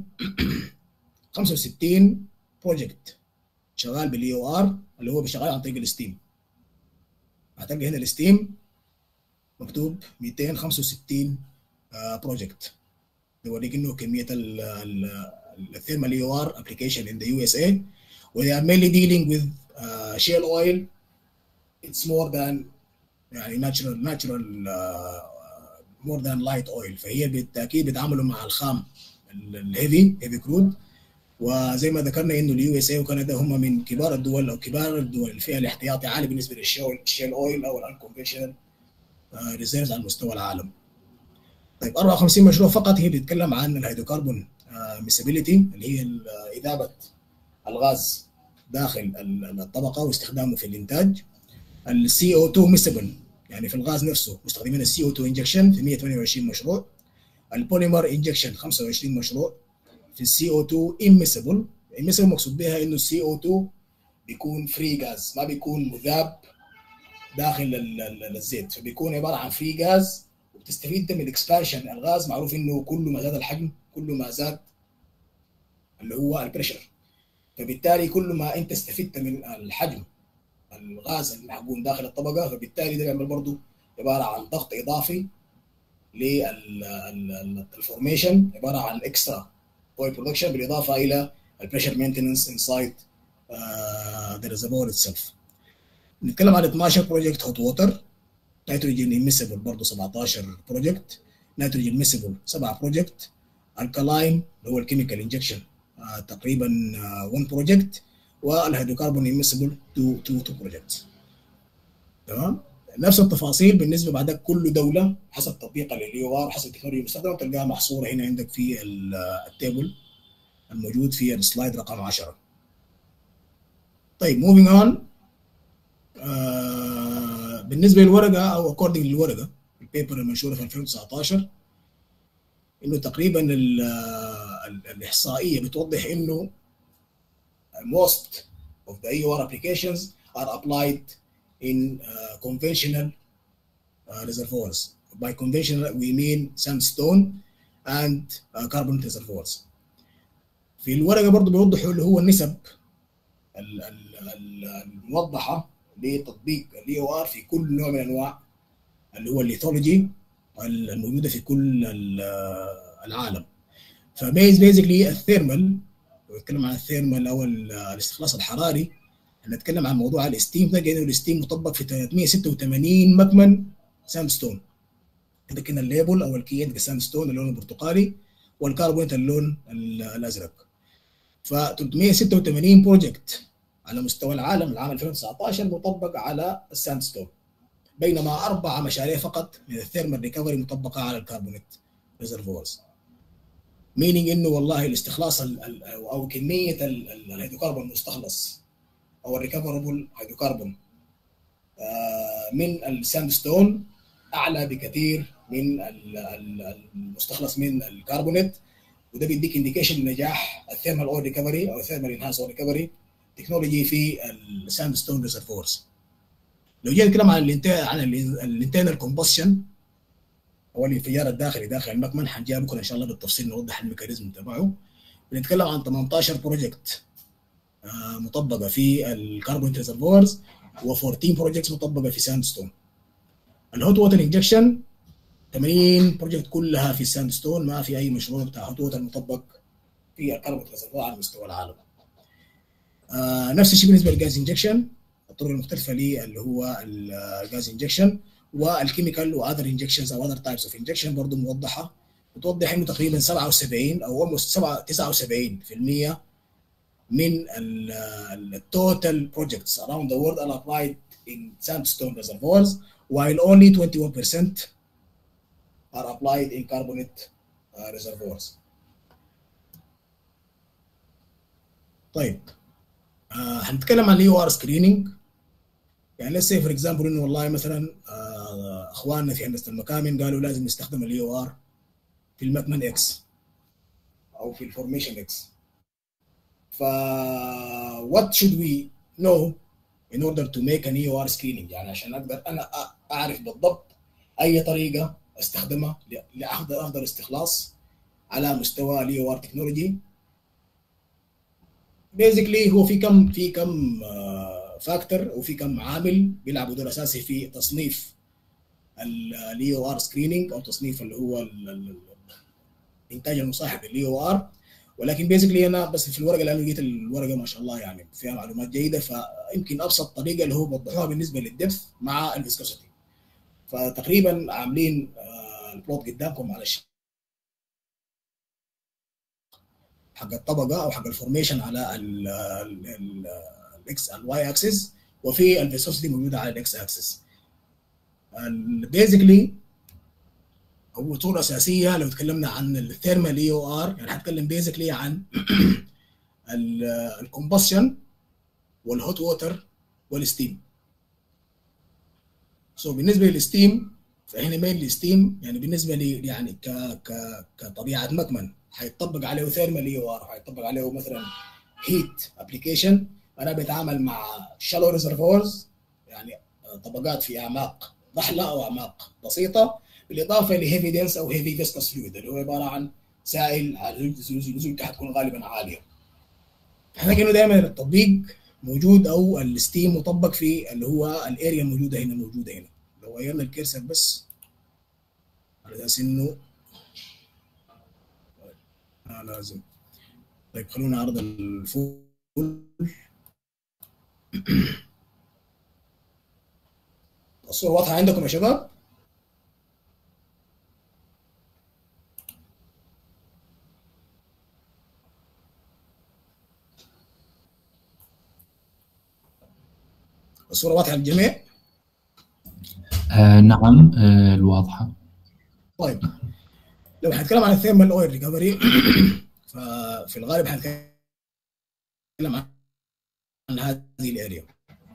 265 بروجكت شغال بالاي او ار اللي هو شغال عن طريق الستيم هتلقى هنا الستيم مكتوب 265 بروجكت بيوريك انه كميه الثيرمال اي او ار ابلكيشن ان ذا يو اس اي we are mainly dealing with uh, shale oil it's more than يعني natural natural uh, more than light oil فهي بالتاكيد بيتعاملوا مع الخام الهيفي هيفي كرود وزي ما ذكرنا انه اليو اس اي وكندا هم من كبار الدول او كبار الدول اللي فيها الاحتياطي عالي بالنسبه للشيل اويل او الانكونفشنال ريزيرفز على مستوى العالم. طيب 54 مشروع فقط هي بتتكلم عن الهيدروكربون ميسابيليتي اللي هي اذابه الغاز داخل الطبقه واستخدامه في الانتاج السي او 2 ميسبل يعني في الغاز نفسه مستخدمين السي او 2 انجكشن في 128 مشروع البوليمر انجكشن 25 مشروع في السي او 2 اميسبل اميسبل مقصود بها انه السي او 2 بيكون فري غاز ما بيكون مذاب داخل الزيت فبيكون عباره عن فري غاز وبتستفيد من الاكسبانشن الغاز معروف انه كل ما زاد الحجم كل ما زاد اللي هو البريشر فبالتالي كل ما انت استفدت من الحجم الغاز المحقون داخل الطبقه فبالتالي ده بيعمل برضه عباره عن ضغط اضافي للفورميشن عباره عن اكسترا اويل برودكشن بالاضافه الى البريشر مينتننس انسايد ذا ريزرفوار اتسلف نتكلم عن 12 بروجكت هوت ووتر نيتروجين اميسيبل برضه 17 بروجكت نيتروجين ميسيبل 7 بروجكت الكلاين اللي هو الكيميكال انجكشن تقريبا 1 بروجكت والهيدروكربون اميسيبل 2 2 2 بروجكت تمام نفس التفاصيل بالنسبه بعدك كل دوله حسب تطبيقها للاي او ار حسب التكنولوجيا المستخدمه تلقاها محصوره هنا عندك في التيبل الموجود في السلايد رقم 10 طيب موفينج اون آه بالنسبه للورقه او اكوردنج للورقه البيبر المنشوره في 2019 انه تقريبا ال ال الاحصائيه بتوضح انه most of the EOR applications are applied in uh, conventional uh, reservoirs. By conventional, we mean sandstone and uh, carbon reservoirs. في الورقه برضه بيوضحوا اللي هو النسب ال- ال- ال- الموضحه لتطبيق الاي او ار في كل نوع من انواع اللي هو الليثولوجي الموجوده في كل ال- العالم فبيز بيزكلي الثيرمال بتكلم عن الثيرمال او ال- الاستخلاص الحراري نتكلم عن موضوع الستيم ده لانه الستيم مطبق في 386 مكمن ساند ستون عندك هنا الليبل او الكي عندك الساند ستون اللون البرتقالي والكربونات اللون ال- الازرق ف 386 بروجكت على مستوى العالم العام 2019 مطبق على الساند ستون بينما اربع مشاريع فقط من الثيرمال ريكفري مطبقه على الكربونات ريزرفورز مينينج انه والله الاستخلاص ال- ال- او كميه ال- ال- الهيدروكربون المستخلص او الريكفربل هيدروكربون آه، من الساند ستون اعلى بكثير من ال- ال- المستخلص من الكربونات وده بيديك انديكيشن لنجاح الثيرمال اور ريكفري او الثيرمال انهانس اور ريكفري تكنولوجي في الساند ستون ريزرفورز لو جينا نتكلم عن الانت- عن الانترنال كومبشن هو الانفجار الداخلي داخل المكمن حنجيها بكره ان شاء الله بالتفصيل نوضح الميكانيزم تبعه بنتكلم عن 18 بروجكت آه، مطبقه في الكربون ريزرفورز و14 بروجكتس مطبقه في ساند ستون الهوت ووتر انجكشن 80 بروجكت كلها في الساند ستون ما في اي مشروع بتاع هوت ووتر مطبق في الكربون ريزرفور على مستوى العالم آه نفس الشيء بالنسبه للجاز انجكشن الطرق المختلفه ليه اللي هو الجاز انجكشن والكيميكال واذر انجكشنز او اذر تايبس اوف انجكشن برضه موضحه بتوضح انه تقريبا 77 او almost 79% من التوتال projects around the world are applied in sandstone reservoirs while only 21% are applied in carbonate uh, reservoirs. طيب آه هنتكلم عن الاي ار سكريننج يعني let's say for example انه والله مثلا آه اخواننا في هندسه المكامن قالوا لازم نستخدم الاي او ار في المكمن اكس او في الفورميشن اكس ف what should we know in order to make an EOR screening يعني عشان اقدر انا أ- اعرف بالضبط اي طريقه استخدمها ل- لاخذ افضل استخلاص على مستوى الاي او ار تكنولوجي بيزيكلي هو في كم في كم فاكتور وفي كم عامل بيلعبوا دور اساسي في تصنيف الاي او ار سكريننج او تصنيف اللي هو ال- ال- الانتاج المصاحب للاي او ار ولكن بيزيكلي انا بس في الورقه لانه لقيت الورقه ما شاء الله يعني فيها معلومات جيده فيمكن ابسط طريقه اللي هو بوضحوها بالنسبه للدبث مع الفيسكوسيتي فتقريبا عاملين آه، البلوت قدامكم على الشيء حق الطبقه او حق الفورميشن على ال- ال- ال- الاكس الواي اكسس وفي الفيسكوسيتي موجوده على الاكس اكسس بيزيكلي هو طول اساسيه لو تكلمنا عن الثيرمال اي او ار يعني هتكلم بيزيكلي عن الكومبشن والهوت ووتر والستيم سو so, بالنسبه للستيم فهنا مين الستيم يعني بالنسبه لي يعني ك ك كطبيعه مكمن هيطبق عليه ثيرمال اي او ار هيطبق عليه مثلا هيت ابلكيشن انا بتعامل مع شالو ريزرفورز يعني طبقات في اعماق ضحله او اعماق بسيطه بالاضافه لهيفي دنس او هيفي فيسكس فلويد اللي هو عباره عن سائل نزولته حتكون غالبا عاليه احنا كانوا دائما التطبيق موجود او الستيم مطبق في اللي هو الاريا الموجوده هنا موجوده هنا لو غيرنا الكيرسر بس على اساس انه آه لازم طيب خلونا عرض الفول الصورة واضحة عندكم يا شباب؟ الصورة واضحة للجميع؟ آه نعم آه الواضحة طيب لو حنتكلم عن الثيرمال اويل ريكفري ففي الغالب حنتكلم عن عن هذه الاريا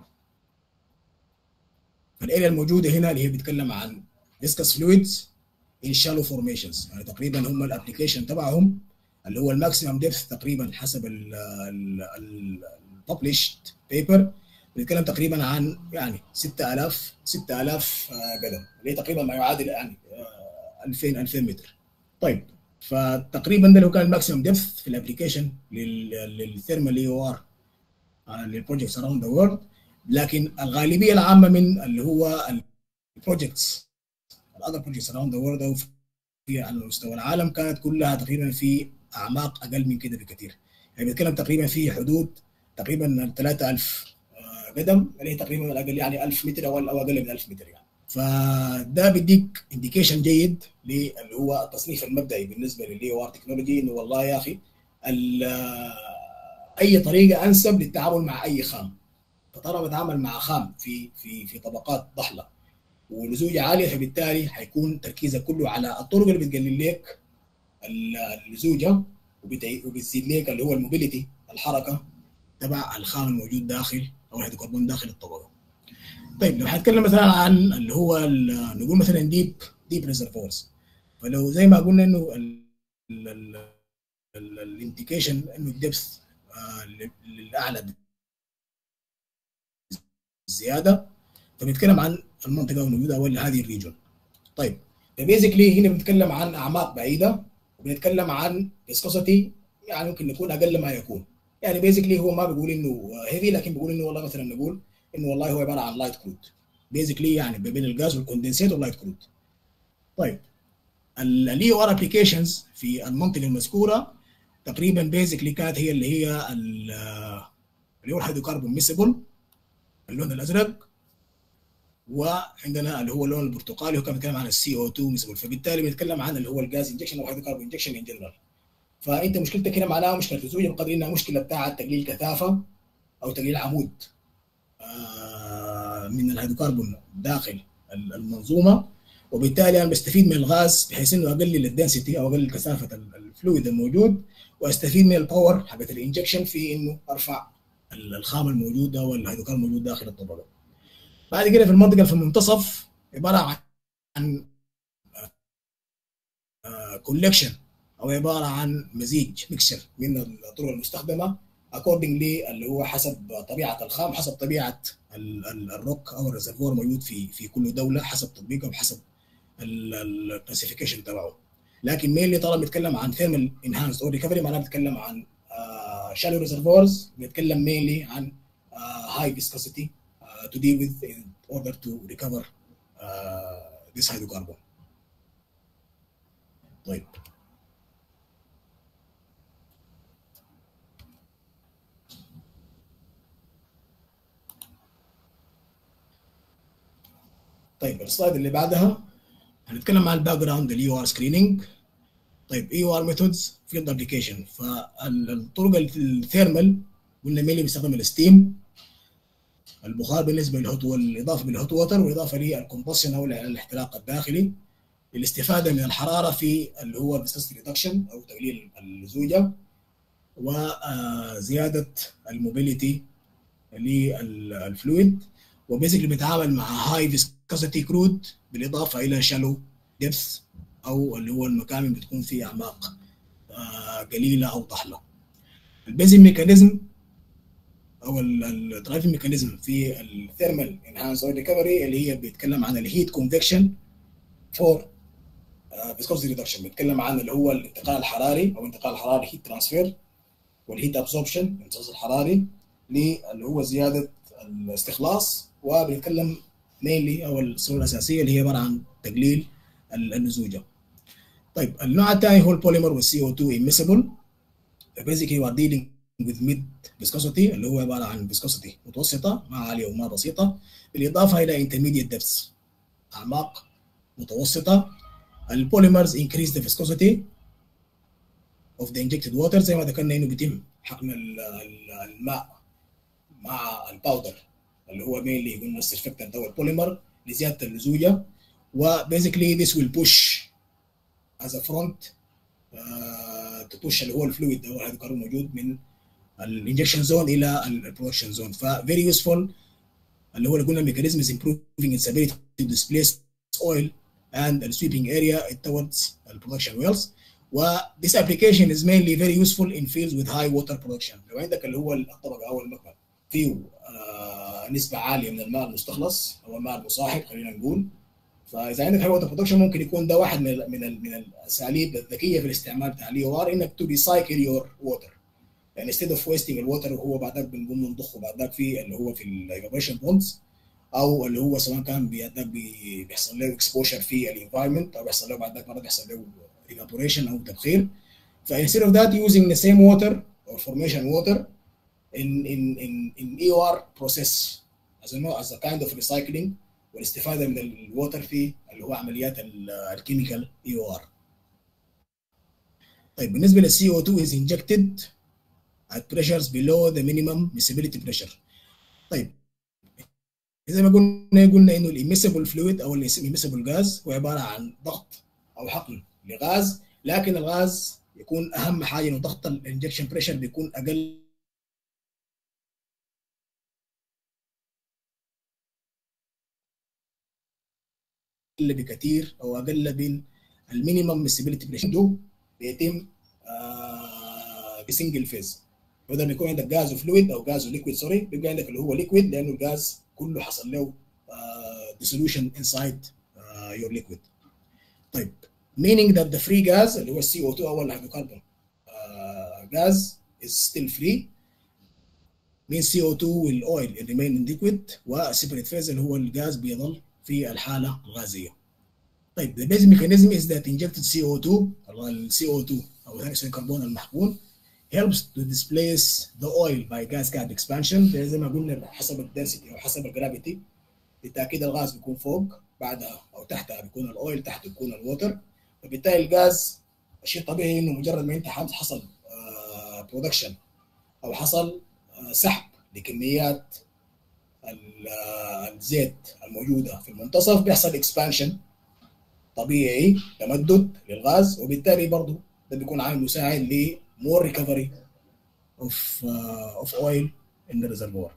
فالاريا الموجوده هنا اللي هي بتتكلم عن viscous fluids in shallow formations يعني تقريبا هم الابلكيشن تبعهم اللي هو الماكسيمم ديبث تقريبا حسب الببلشد بيبر بنتكلم تقريبا عن يعني 6000 6000 قدم اللي هي تقريبا ما يعادل يعني آه، 2000 2000 متر طيب فتقريبا ده لو كان الماكسيمم ديبث في الابلكيشن للثيرمال اي او ار للبروجكتس اراوند ذا وورلد لكن الغالبيه العامه من اللي هو البروجكتس الاذر بروجكتس اراوند ذا وورلد او في على مستوى العالم كانت كلها تقريبا في اعماق اقل من كده بكثير يعني بنتكلم تقريبا في حدود تقريبا 3000 آه، قدم اللي هي تقريبا الاقل يعني 1000 متر او أو اقل من 1000 متر يعني فده بيديك انديكيشن جيد للي هو التصنيف المبدئي بالنسبه للاي او ار تكنولوجي انه والله يا اخي ال- اي طريقه انسب للتعامل مع اي خام فطالما بتعامل مع خام في في في طبقات ضحله ولزوجه عاليه فبالتالي حيكون تركيزك كله على الطرق اللي بتقلل لك ال- اللزوجه وبت- وبتزيد لك اللي هو الموبيليتي الحركه تبع الخام الموجود داخل او الهيدروكربون داخل الطبقه. طيب لو هنتكلم مثلا عن اللي هو ال- نقول مثلا ديب ديب ريزرفورز فلو زي ما قلنا انه الانديكيشن انه الدبث للاعلى زياده فبنتكلم عن المنطقه الموجوده او هذه الريجون طيب فبيزكلي هنا بنتكلم عن اعماق بعيده وبنتكلم عن فيسكوسيتي يعني ممكن نكون اقل ما يكون يعني بيزكلي هو ما بيقول انه هيفي لكن بيقول انه والله مثلا نقول انه والله هو عباره عن لايت كرود بيزكلي يعني ما بين الغاز والكوندنسيت واللايت كرود طيب الاي او ار ابلكيشنز في المنطقه المذكوره تقريبا بيزكلي كانت هي اللي هي ال- اللي هو الهيدروكربون ميسبل اللون الازرق وعندنا اللي هو اللون البرتقالي هو كان بيتكلم عن السي او 2 ميسبل فبالتالي بنتكلم عن اللي هو الجاز انجكشن او هيدروكربون انجكشن ان جنرال فانت مشكلتك هنا معناها مشكله الزوجه بقدر انها مشكله بتاعت تقليل كثافه او تقليل عمود آه، من الهيدروكربون داخل المنظومه وبالتالي انا بستفيد من الغاز بحيث انه اقلل الدنسيتي او اقلل كثافه ال- الفلويد الموجود واستفيد من الباور حقت الانجكشن في انه ارفع ال- الخامه الموجوده والهيدروكربون الموجود داخل الطبقه. بعد كده في المنطقه اللي في المنتصف عباره عن كولكشن او عباره عن مزيج ميكسشر من الطرق المستخدمه اكوردنجلي اللي هو حسب طبيعه الخام حسب طبيعه ال- ال- الروك او الريزرفور موجود في في كل دوله حسب تطبيقه وحسب الكلاسيفيكيشن تبعه لكن مينلي طالما بيتكلم عن ثيرمال انهانسد او ريكفري معناه بيتكلم عن شالو ريزرفورز بيتكلم مينلي عن هاي فيسكوسيتي to deal with in order to recover uh, this hydrocarbon. طيب طيب السلايد اللي بعدها هنتكلم عن الباك جراوند الاي او ار سكريننج طيب اي او ار ميثودز فيلد ابلكيشن فالطرق الثيرمال قلنا مينلي بيستخدم الستيم البخار بالنسبه للهوت والاضافه بالهوت ووتر والاضافه للكومبوشن او الاحتراق الداخلي للاستفاده من الحراره في اللي هو الفيسكوسيتي ريدكشن او تقليل اللزوجه وزياده الموبيليتي للفلويد وبيزكلي بيتعامل مع هاي فيسكوسيتي كرود بالاضافه الى شالو ديبث او اللي هو المكان اللي بتكون فيه اعماق آه، قليله او ضحله البيزك ميكانيزم او الدرايفنج ميكانيزم في الثيرمال انهانس او ريكفري اللي هي بيتكلم عن الهيت كونفكشن فور فيسكوسيتي ريدكشن بيتكلم عن اللي هو الانتقال الحراري او انتقال الحراري هيت ترانسفير والهيت ابسوربشن الامتصاص الحراري اللي هو زياده الاستخلاص وبنتكلم مينلي او الصوره الاساسيه اللي هي عباره عن تقليل اللزوجه. طيب النوع الثاني هو البوليمر والسي او 2 اميسبل basically you are dealing with mid viscosity اللي هو عباره عن viscosity متوسطه ما عاليه وما بسيطه بالاضافه الى intermediate depths اعماق متوسطه البوليمرز increase the viscosity of the injected water زي ما ذكرنا انه بيتم حقن ال- ال- الماء مع الباودر اللي هو mainly قلنا السرفكتنت او البوليمر لزياده اللزوجه وبيزيكلي this will push as a front uh, to push اللي هو الفلويد او الهيدروكربون موجود من الانجكشن زون الى البرودكشن زون ف very useful اللي هو اللي قلنا mechanism is improving its ability to displace oil and the sweeping area towards the production wells و this application is mainly very useful in fields with high water production لو عندك اللي هو الطبقه او المكبر فيه آه نسبه عاليه من الماء المستخلص او الماء المصاحب خلينا نقول فاذا عندك هاي ووتر برودكشن ممكن يكون ده واحد من ال من ال من الاساليب الذكيه في الاستعمال بتاع الاي او ار انك تو ريسايكل يور ووتر يعني instead of wasting الووتر وهو بعدك بنقوم نضخه بعدك في اللي هو في الايفابريشن بونز او اللي هو سواء كان بعدك بي- بيحصل له اكسبوشر في الانفايرمنت او بيحصل له بعدك مرات بيحصل له evaporation او تبخير ف instead of that using the same water or formation water in in in in EOR process as a as a kind of recycling والاستفاده من الووتر في اللي هو عمليات الكيميكال اي او ار طيب بالنسبه للسي او 2 is injected at pressures below the minimum miscibility pressure طيب زي ما قلنا قلنا انه الاميسبل فلويد او الاميسبل غاز هو عباره عن ضغط او حقن لغاز لكن الغاز يكون اهم حاجه انه ضغط الانجكشن بريشر بيكون اقل اقل بكثير او اقل من المينيمم مسيبيليتي بريشر بيتم آه بسنجل فيز بدل ما يكون عندك غاز وفلويد او غاز وليكويد سوري بيبقى عندك اللي هو ليكويد لانه الغاز كله حصل له ديسولوشن انسايد يور ليكويد طيب meaning that the free gas اللي هو السي او 2 او الهيدروكربون غاز is still free means CO2 والاويل remain in liquid والسيبريت فيز اللي هو الغاز بيظل في الحاله الغازيه. طيب the basic mechanism is that injected CO2 ال CO2 او ثاني اكسيد الكربون المحقون helps to displace the oil by gas cap expansion ده زي ما قلنا حسب الدنسيتي او حسب الجرافيتي بالتاكيد الغاز بيكون فوق بعدها او تحتها بيكون الاويل تحت بيكون الووتر فبالتالي الغاز شيء طبيعي انه مجرد ما انت حصل برودكشن او حصل سحب لكميات الزيت الموجوده في المنتصف بيحصل اكسبانشن طبيعي تمدد للغاز وبالتالي برضه ده بيكون عامل مساعد ل more recovery of uh, of oil in the reservoir.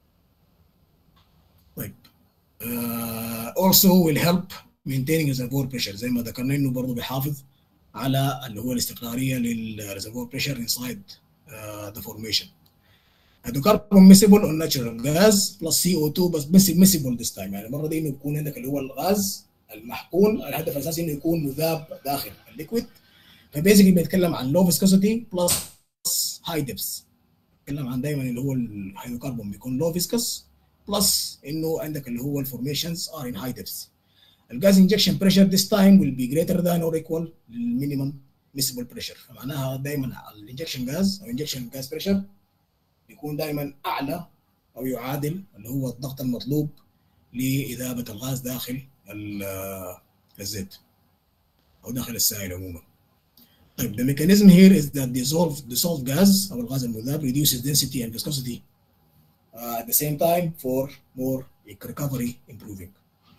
طيب uh, also will help maintaining reservoir pressure زي ما ذكرنا انه برضه بيحافظ على اللي هو الاستقراريه للريزرفوار بريشر inside uh, the formation. hydrocarbon miscible on natural gas plus CO2 بس miscible this time يعني المره دي انه يكون عندك اللي هو الغاز المحقون الهدف الاساسي انه يكون مذاب داخل الليكويد فبيزيكلي بيتكلم عن لو فيسكوسيتي بلس هاي ديبس بيتكلم عن دايما اللي هو الهيدروكربون بيكون لو فيسكس بلس انه عندك اللي هو الفورميشنز ار ان هاي ديبس الجاز انجكشن بريشر this time will be greater than or equal للمينيمم miscible بريشر فمعناها دايما الانجكشن جاز او انجكشن جاز بريشر بيكون دايما اعلى او يعادل اللي هو الضغط المطلوب لاذابه الغاز داخل الزيت او داخل السائل عموما طيب the mechanism here is that dissolved dissolved gas او الغاز المذاب reduces density and viscosity uh, at the same time for more recovery improving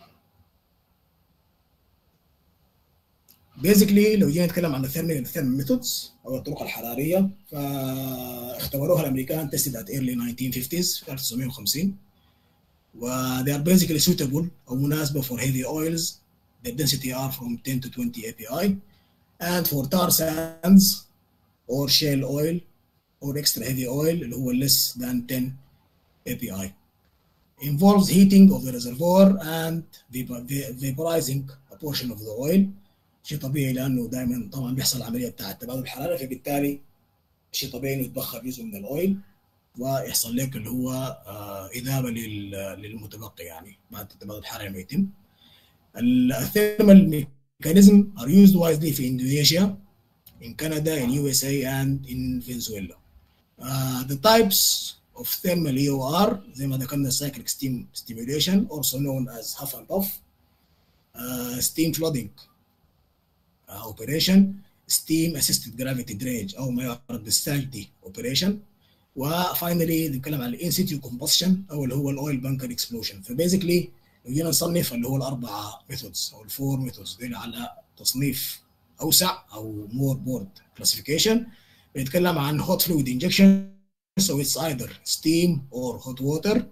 basically لو جينا نتكلم عن الثيرمال الثيرمال ميثودز او الطرق الحراريه فاختبروها الامريكان tested at early 1950s في 1950 و they are basically suitable او مناسبه for heavy oils the density are from 10 to 20 API and for tar sands or shale oil or extra heavy oil اللي هو less than 10 API involves heating of the reservoir and vaporizing a portion of the oil شيء طبيعي لانه دائما طبعا بيحصل عمليه بتاعه تبادل الحراره فبالتالي شيء طبيعي انه يتبخر جزء من الاويل ويحصل لك اللي هو آه اذابه للمتبقي يعني بعد تبادل الحراره ما يتم. الثيرمال ميكانيزم are used wisely في اندونيسيا in Canada, in USA, and in Venezuela. Uh, the types of thermal EOR زي ما ذكرنا cyclic steam stimulation also known as half and puff uh, steam flooding uh, operation steam assisted gravity drainage او ما يعرف بالساجدي operation وفاينلي نتكلم عن الان سيتيو كومبشن او اللي هو الاويل بانكر اكسبلوشن فبيزيكلي لو جينا نصنف اللي هو الاربعه ميثودز او الفور ميثودز دول على تصنيف اوسع او مور بورد كلاسيفيكيشن بنتكلم عن hot fluid injection so it's either steam or hot water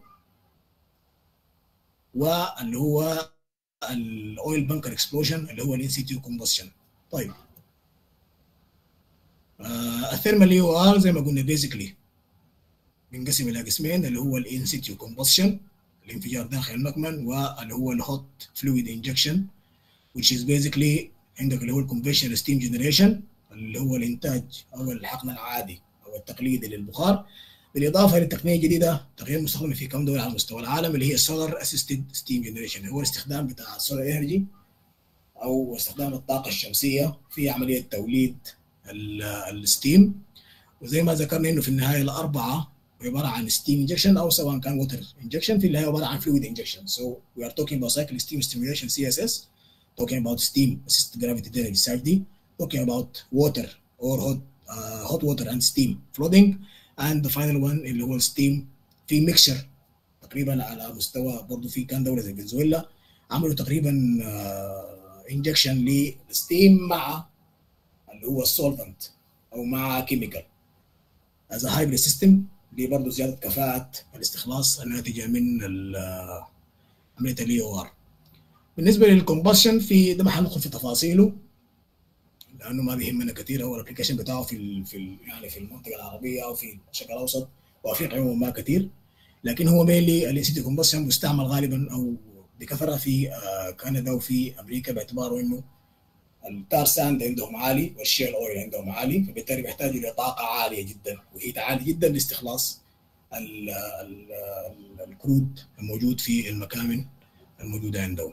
واللي هو الاويل بانكر اكسبلوجن اللي هو الان سيتيو كومبشن طيب آه الثيرمال يو ار زي ما قلنا بيزيكلي بينقسم الى قسمين اللي هو الان سيتيو كومبشن الانفجار داخل المكمن واللي هو الهوت فلويد انجكشن which is basically عندك اللي هو الكونفشنال ستيم جنريشن اللي هو الانتاج او الحقن العادي او التقليدي للبخار بالاضافه للتقنيه الجديده تقريبا مستخدمه في كم دوله على مستوى العالم اللي هي السولار اسيستد ستيم جنريشن هو الاستخدام بتاع السولار انرجي او استخدام الطاقه الشمسيه في عمليه توليد الستيم وزي ما ذكرنا انه في النهايه الاربعه عباره عن ستيم انجكشن او سواء كان ووتر انجكشن في النهايه عباره عن فلويد انجكشن سو وي ار توكينج about cycle steam stimulation CSS talking about steam assisted gravity drainage SAGD talking about water or hot uh, hot water and steam flooding and the final one اللي هو steam في ميكشر تقريبا على مستوى برضه في كان دوله زي فنزويلا عملوا تقريبا انجكشن للستيم مع اللي هو السولفنت او مع كيميكال از هايبريد سيستم دي برضه زياده كفاءه الاستخلاص الناتجه من عمليه الاي او ار بالنسبه للكومبشن في ده ما حندخل في تفاصيله لانه ما بيهمنا كثير هو الابلكيشن بتاعه في ال في ال يعني في المنطقه العربيه او في الشرق الاوسط وافريقيا عموما ما كثير لكن هو مينلي الانسيتي كومبشن مستعمل غالبا او بكثره في كندا وفي امريكا باعتباره انه التار ساند عندهم عالي والشيل اويل عندهم عالي فبالتالي بيحتاجوا لطاقه عاليه جدا وهيت عالي جدا لاستخلاص ال ال الكرود الموجود في المكامن الموجوده عندهم.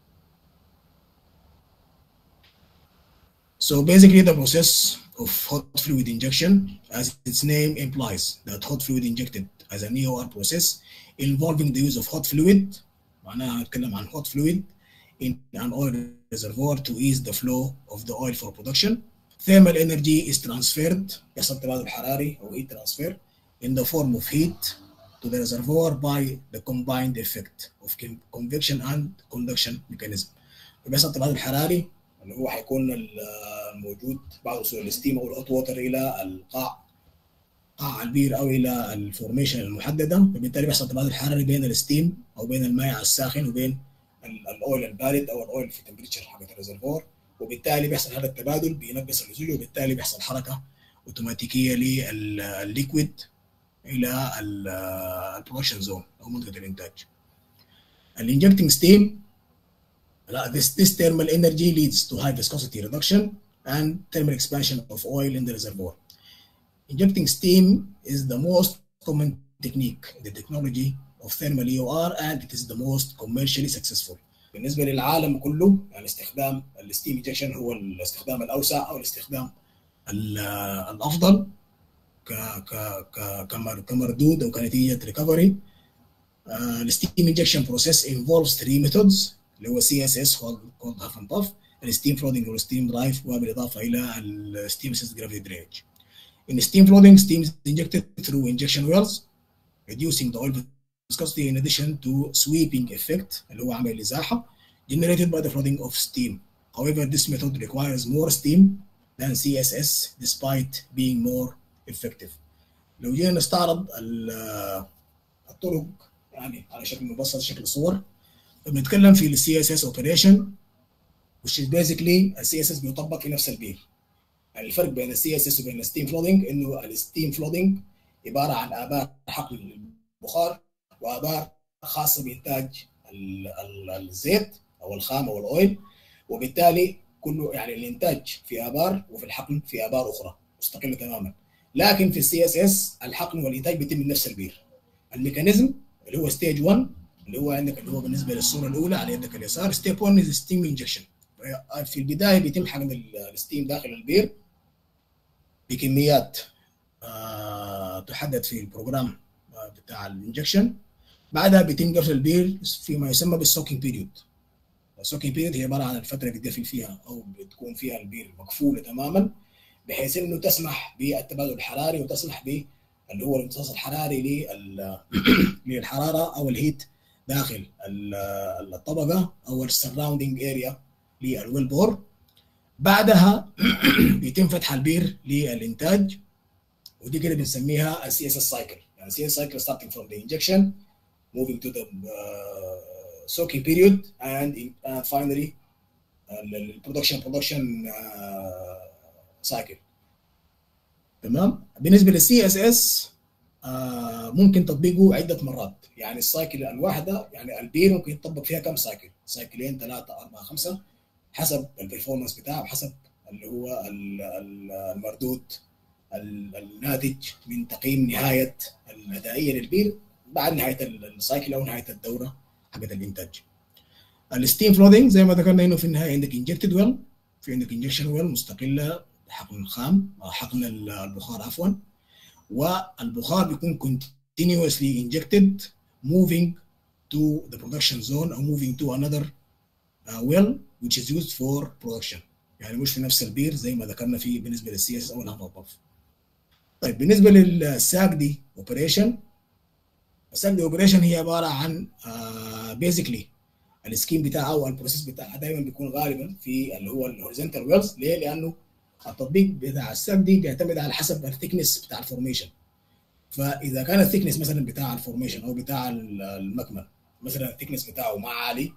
So basically the process of hot fluid injection, as its name implies, that hot fluid injected as an EOR process involving the use of hot fluid معناها نتكلم عن hot fluid in an oil reservoir to ease the flow of the oil for production. Thermal energy is transferred يحصل تبادل حراري أو heat transfer in the form of heat to the reservoir by the combined effect of convection and conduction mechanism. فبيحصل تبادل حراري اللي هو حيكون الموجود بعد وصول الستيم او الهوت ووتر الى القاع قاع البير او الى الفورميشن المحدده فبالتالي بيحصل تبادل حراري بين الستيم او بين الماء الساخن وبين الاويل البارد او الاويل في تمبريتشر حقت الريزرفور وبالتالي بيحصل هذا التبادل بينقص اللزوج وبالتالي بيحصل حركه اوتوماتيكيه للليكويد الى البرودكشن زون او منطقه الانتاج. الانجكتنج ستيم this, this thermal energy leads to high viscosity reduction and thermal expansion of oil in the reservoir. Injecting steam is the most common technique in the technology of thermal EOR and it is the most commercially successful. بالنسبة للعالم كله يعني استخدام الستيم انجكشن هو الاستخدام الأوسع أو الاستخدام الأفضل ك ك ك كمردود أو كنتيجة ريكفري. الستيم انجكشن بروسيس involves three methods اللي هو سي اس اس called half and puff الستيم فلودنج والستيم درايف وبالاضافه الى الستيم assisted gravity drainage. In steam flooding, steam is injected through injection wells, reducing the oil viscosity in addition to sweeping effect اللي هو عمل الازاحه generated by the flooding of steam. However, this method requires more steam than CSS despite being more effective. لو جينا نستعرض الطرق يعني على شكل مبسط شكل صور بنتكلم في السي اس اس اوبريشن which is basically السي اس اس بيطبق في نفس البير يعني الفرق بين السي اس اس وبين الستيم فلودنج انه الستيم فلودنج عباره عن ابار حقل البخار وابار خاصه بانتاج الزيت او الخام او الاويل وبالتالي كله يعني الانتاج في ابار وفي الحقن في ابار اخرى مستقله تماما لكن في السي اس اس الحقن والانتاج بيتم من نفس البير الميكانيزم اللي هو ستيج 1 اللي هو عندك اللي هو بالنسبه للصوره الاولى على يدك اليسار ستيب 1 از ستيم انجكشن في البدايه بيتم حقن الستيم داخل البير بكميات آه، تحدد في البروجرام آه، بتاع الانجكشن بعدها بيتم قفل البير فيما يسمى بالسوكينج بيريود السوكينج بيريود هي عباره عن الفتره اللي بتقفل فيها او بتكون فيها البير مقفوله تماما بحيث انه تسمح بالتبادل الحراري وتسمح ب اللي هو الامتصاص الحراري لل- للحراره او الهيت داخل ال- الطبقه او السراوندينج اريا للويل بور بعدها بيتم فتح البير للانتاج ودي كده بنسميها السي اس اس سايكل يعني سي اس سايكل starting from the injection moving to the uh, soaking period and, and finally ال production production uh, cycle تمام بالنسبه للسي اس اس ممكن تطبيقه عده مرات يعني السايكل الواحده يعني البير ممكن يطبق فيها كم سايكل سايكلين ثلاثه اربعه خمسه حسب البرفورمانس بتاعه حسب اللي هو ال- ال- المردود ال- الناتج من تقييم نهايه الادائيه للبير بعد نهايه ال- السايكل او نهايه الدوره حقت الانتاج. الستيم فلودنج زي ما ذكرنا انه في النهايه عندك انجكتد ويل في عندك انجكشن ويل مستقله بحقن الخام أو حقن ال- البخار عفوا والبخار بيكون continuously injected moving to the production zone او moving to another uh, well which is used for production يعني مش في نفس البير زي ما ذكرنا في بالنسبه للسي اس او الهواء الضف طيب بالنسبه للساك دي اوبريشن الساك دي اوبريشن هي عباره عن بيزيكلي السكيم بتاعها او البروسيس بتاعها دايما بيكون غالبا في اللي هو الهوريزونتال ويلز ليه؟ لانه التطبيق بتاع الساك دي بيعتمد على حسب الثيكنس بتاع الفورميشن فاذا كان الثيكنس مثلا بتاع الفورميشن او بتاع المكمن مثلا الثيكنس بتاعه ما عالي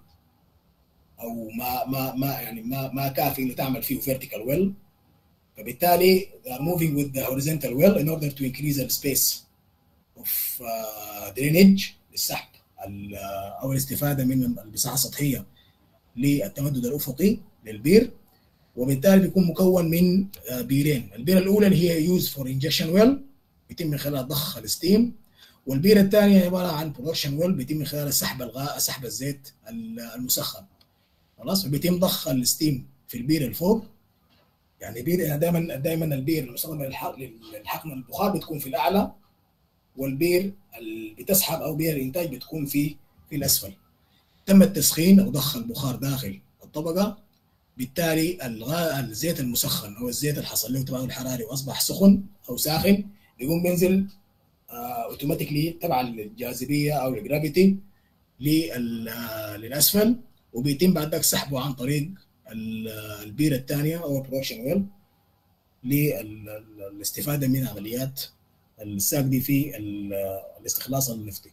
او ما ما ما يعني ما ما كافي انه تعمل فيه فيرتيكال ويل فبالتالي they are moving with the horizontal well in order to increase the space of uh, drainage للسحب ال- او الاستفاده من المساحه السطحيه للتمدد الافقي للبير وبالتالي بيكون مكون من آه، بيرين البيره الاولى اللي هي يوز فور انجكشن ويل بيتم من خلالها ضخ الستيم والبيره الثانيه عباره عن برودكشن ويل بيتم من خلال سحب الغاء سحب الزيت المسخن خلاص بيتم ضخ الستيم في البير اللي فوق يعني بير دائما دائما البير المستخدم للحق- للحقن البخار بتكون في الاعلى والبير اللي بتسحب او بير الانتاج بتكون في في الاسفل تم التسخين او ضخ البخار داخل الطبقه بالتالي الغاء الزيت المسخن او الزيت اللي حصل له تبادل حراري واصبح سخن او ساخن بيقوم بينزل اوتوماتيكلي تبع الجاذبيه او الجرافيتي لل- آه، للاسفل وبيتم بعد ذاك سحبه عن طريق ال- البيره الثانيه او البرودكشن ويل للاستفاده من عمليات الساق دي في ال- الاستخلاص النفطي.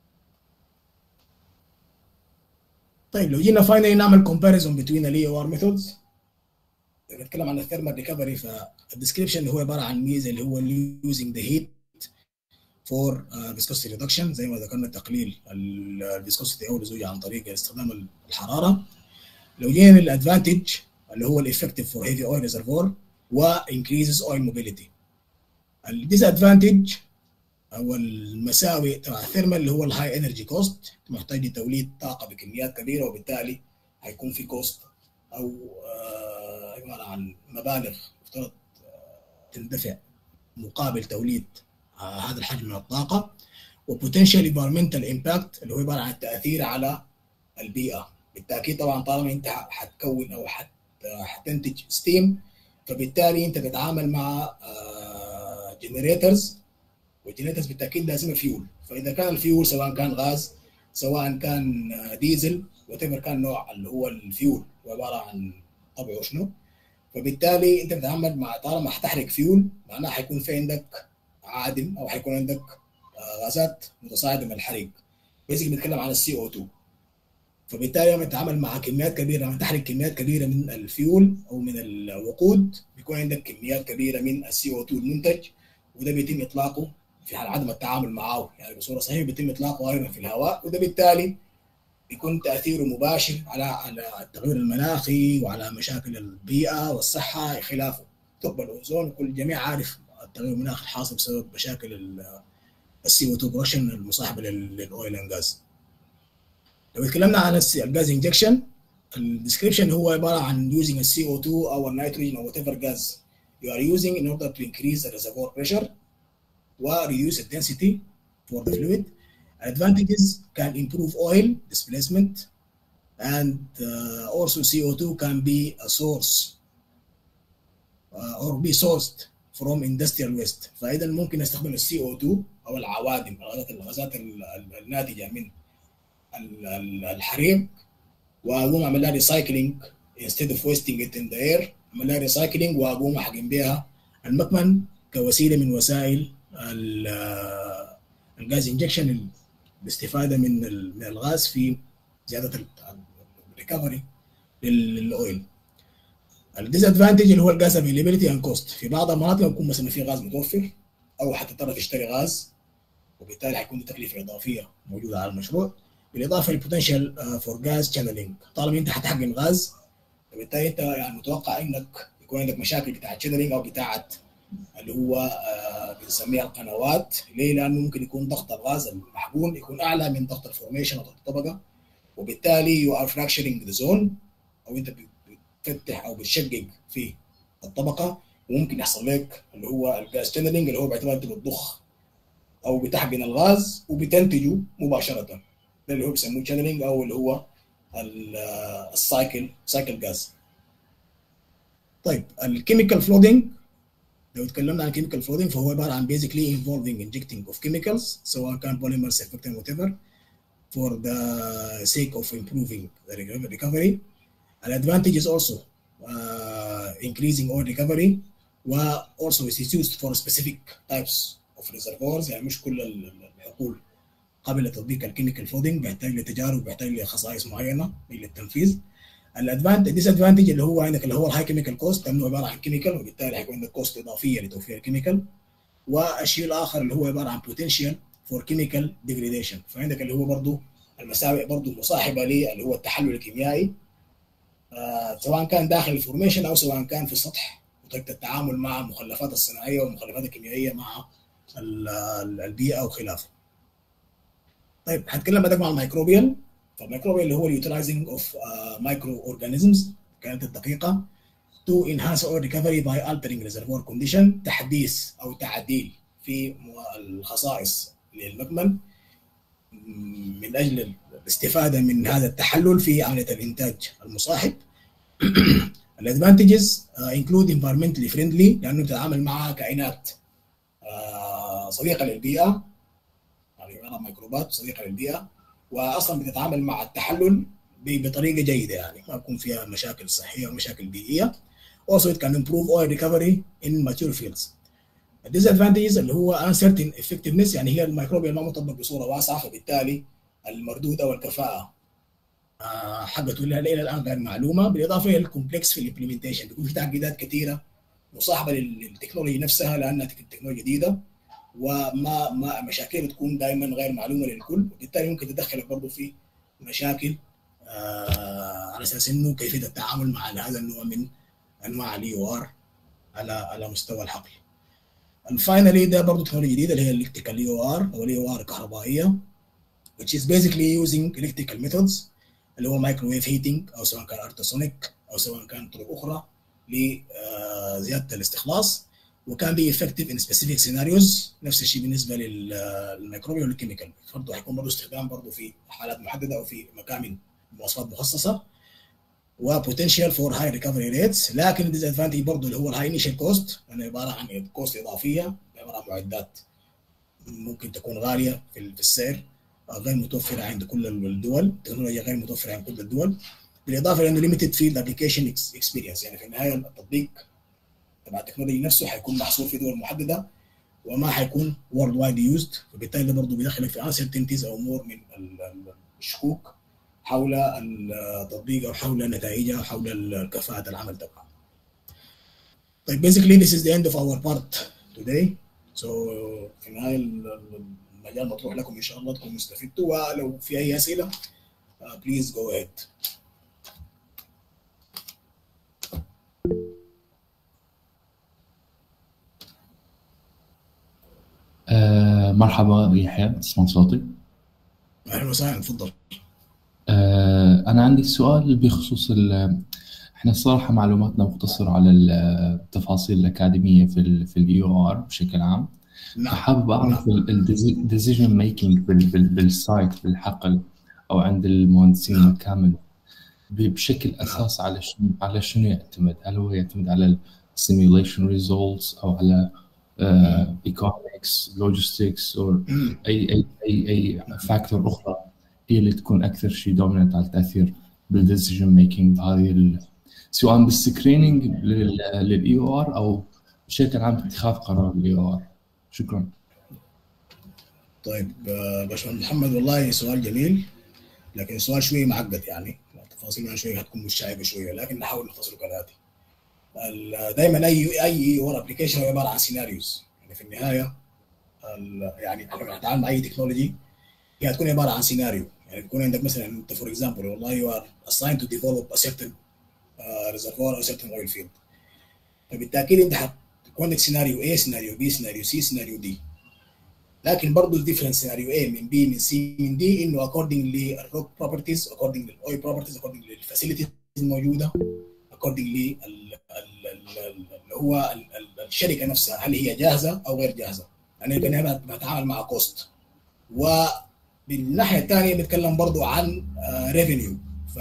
طيب لو جينا فاينلي نعمل كومباريزون بين الاي او ار ميثودز نتكلم عن الثيرمال ريكفري فالديسكربشن اللي هو عباره عن ميزه اللي هو يوزنج ذا هيت فور فيسكوسيتي ريدكشن زي ما ذكرنا تقليل الفيسكوسيتي او اللزوجه عن طريق استخدام الحراره لو جينا للادفانتج اللي هو الافكتيف فور هيفي اويل ريزرفور وانكريزز اويل موبيليتي الديس ادفانتج او المساوئ تبع الثيرمال اللي هو الهاي انرجي كوست محتاج لتوليد طاقه بكميات كبيره وبالتالي هيكون في كوست او آه، عباره عن مبالغ يفترض آه، تندفع مقابل توليد آه، هذا الحجم من الطاقه وبوتنشال انفيرمنتال امباكت اللي هو عباره عن التاثير على البيئه بالتاكيد طبعا طالما انت حتكون او حت حتنتج ستيم فبالتالي انت تتعامل مع جنريترز والجنريترز بالتاكيد لازم فيول فاذا كان الفيول سواء كان غاز سواء كان آه، ديزل وتمر كان نوع اللي هو الفيول هو عباره عن طبعه شنو فبالتالي انت بتتعامل مع طالما حتحرق فيول معناها حيكون في عندك عادم او حيكون عندك آه، غازات متصاعده من الحريق بيزك بنتكلم عن السي او 2 فبالتالي لما تتعامل مع كميات كبيره لما تحرق كميات كبيره من الفيول او من الوقود بيكون عندك كميات كبيره من السي او 2 المنتج وده بيتم اطلاقه في حال عدم التعامل معه يعني بصوره صحيحه بيتم اطلاقه ايضا في الهواء وده بالتالي بيكون تاثيره مباشر على على التغير المناخي وعلى مشاكل البيئه والصحه خلافه ثقب الاوزون كل الجميع عارف التغير المناخي الحاصل بسبب مشاكل السي او 2 برودكشن المصاحبه للاويل اند جاز لو اتكلمنا عن الس- الجاز انجكشن الديسكريبشن هو عباره عن using السي او 2 او النيتروجين او whatever gas you are using in order to increase the reservoir pressure و reduce the density for the fluid. Advantages can improve oil displacement and uh, also CO2 can be a source uh, or be sourced from industrial waste فاذا ممكن استخدم السي او 2 او العوادم الغازات الغازات ال- ال- الناتجه من ال- ال- الحريق واقوم اعمل لها ريسايكلينج instead of wasting it in the air اعمل لها ريسايكلينج واقوم احقن بها المكمن كوسيله من وسائل ال- الغاز انجكشن الاستفاده من ال- من الغاز في زياده الريكفري للاويل الديس ادفانتج اللي هو الجاز افيلابيلتي اند كوست في بعض المناطق يكون مثلا في غاز متوفر او حتضطر تشتري غاز وبالتالي حيكون دي تكلفه اضافيه موجوده على المشروع بالاضافه للبوتنشال فور جاز شانلينج طالما انت حتحقن غاز فبالتالي انت يعني متوقع انك يكون عندك مشاكل بتاعت شانلينج او بتاعت اللي هو آه، بنسميها القنوات ليه؟ لانه ممكن يكون ضغط الغاز المحقون يكون اعلى من ضغط الفورميشن او ضغط الطبقه وبالتالي يو ار فراكشرنج ذا زون او انت بتفتح او بتشقق في الطبقه وممكن يحصل لك اللي هو الجاز تشانلينج اللي هو باعتبار انت بتضخ او بتحقن الغاز وبتنتجه مباشره ده اللي هو بيسموه تشانلينج او اللي هو ال- السايكل سايكل جاز طيب الكيميكال فلودنج لو تكلمنا عن chemical flooding فهو عباره عن basically involving injecting of chemicals سواء كان polymers surfactant whatever for the sake of improving the recovery. An advantage is also uh, increasing oil recovery و also is used for specific types of reservoirs يعني مش كل ال- ال- الحقول قابله لتطبيق الكيميكال فلودنج بيحتاج لتجارب بيحتاج لخصائص معينه للتنفيذ الادفانتج ديس ادفانتج اللي هو عندك اللي هو الهاي كيميكال كوست لانه عباره عن كيميكال وبالتالي حيكون عندك كوست اضافيه لتوفير الكيميكال والشيء الاخر اللي هو عباره عن بوتنشال فور كيميكال ديجريديشن فعندك اللي هو برضه المساوئ برضه مصاحبه ليه اللي هو التحلل الكيميائي آه سواء كان داخل الفورميشن او سواء كان في السطح وطريقه التعامل مع المخلفات الصناعيه والمخلفات الكيميائيه مع ال- ال- البيئه وخلافه. طيب هنتكلم بعدك مع الميكروبيال فالميكروبيال اللي هو اليوتيلايزنج اوف مايكرو اورجانيزمز كانت الدقيقه to enhance oil recovery by altering reservoir condition تحديث او تعديل في مو- الخصائص للمكمن م- من اجل الاستفاده من هذا التحلل في عمليه الانتاج المصاحب الادفانتجز انكلود environmentally friendly لانه بتتعامل مع كائنات آه، صديقه للبيئه يعني عباره عن ميكروبات صديقه للبيئه واصلا بتتعامل مع التحلل ب- بطريقه جيده يعني ما بيكون فيها مشاكل صحيه ومشاكل بيئيه also it can improve oil recovery in mature fields الديزادفانتجز اللي هو uncertain effectiveness يعني هي الميكروبيال ما مطبق بصوره واسعه فبالتالي المردود او الكفاءه آه، حقته الى الى الان غير معلومه بالاضافه الى الكومبلكس في الامبلمنتيشن بيكون في تعقيدات كثيره مصاحبه لل- للتكنولوجي نفسها لانها تك- تكنولوجيا جديده وما ما مشاكل تكون دائما غير معلومه للكل وبالتالي ممكن تدخلك برضه في مشاكل آه على اساس انه كيفيه التعامل مع هذا النوع من انواع اليو ار على على مستوى الحقل. الفاينلي ده برضه تكنولوجيا جديده اللي هي الالكتريكال يو ار او اليو ار الكهربائيه which is basically using electrical methods اللي هو مايكروويف هيتنج او سواء كان ارتسونيك او سواء كان طرق اخرى لزياده الاستخلاص وكان بي افكتيف ان سبيسيفيك سيناريوز نفس الشيء بالنسبه للميكروبيال والكيميكال برضه حيكون برضه استخدام برضه في حالات محدده او في مكامن مواصفات مخصصه وبوتنشال فور هاي ريكفري ريتس لكن الديزادفانتج برضه اللي هو الهاي انيشال كوست يعني عباره عن كوست اضافيه عباره عن معدات ممكن تكون غاليه في في السعر غير متوفره عند كل الدول التكنولوجيا غير متوفره عند كل الدول بالاضافه لانه ليميتد فيلد ابلكيشن اكسبيرينس يعني في النهايه التطبيق تبع التكنولوجي نفسه حيكون محصور في دول محدده وما حيكون وورلد وايد يوزد فبالتالي ده برضه بيدخلك في انسرتينتيز او امور من ال- ال- الشكوك حول التطبيق او حول نتائجها او حول كفاءه العمل تبعها. طيب basically this is the end of our part today. So في النهايه ال- ال- المجال مطروح لكم ان شاء الله تكونوا استفدتوا ولو في اي اسئله uh, please go ahead. آه مرحبا يحيى تسمع صوتي اهلا وسهلا تفضل. آه أنا عندي سؤال بخصوص ال احنا الصراحة معلوماتنا مقتصرة على التفاصيل الأكاديمية في ال في الاي او ار بشكل عام نعم فحابب أعرف الديسيجن ميكينج بالسايت بالحقل أو عند المهندسين كامل بشكل أساس على شنو على شنو يعتمد؟ هل هو يعتمد على السيميوليشن ريزولتس أو على ايكونومكس لوجيستكس او مم. اي اي اي اي فاكتور اخرى هي اللي تكون اكثر شيء دوميننت على التاثير بالديسيجن ميكينج بهذه ال... سواء بالسكريننج للاي او ار او بشكل عام اتخاذ قرار الاي او ار شكرا طيب آه، باشمهندس محمد والله سؤال جميل لكن سؤال شويه معقد يعني التفاصيل منها شويه هتكون مشعبه شويه لكن نحاول نختصره كالاتي دائما اي اي ور ابلكيشن هو عباره عن سيناريوز يعني في النهايه ال- يعني احنا بنتعامل مع اي تكنولوجي هي هتكون عباره عن سيناريو يعني بيكون عندك مثلا انت فور اكزامبل والله يو ار assigned to develop a certain uh, reservoir or certain oil field فبالتاكيد انت هتكون عندك سيناريو A سيناريو B سيناريو C سيناريو D لكن برضه الديفرنس سيناريو A من B من C من D انه according للروك بروبرتيز according للاويل بروبرتيز according للفاسيلتيز الموجوده according لل ال- ال- ال- اللي هو ال- ال- الشركه نفسها هل هي جاهزه او غير جاهزه؟ انا يعني هنا بتعامل مع كوست وبالناحيه الثانيه بنتكلم برضو عن ريفينيو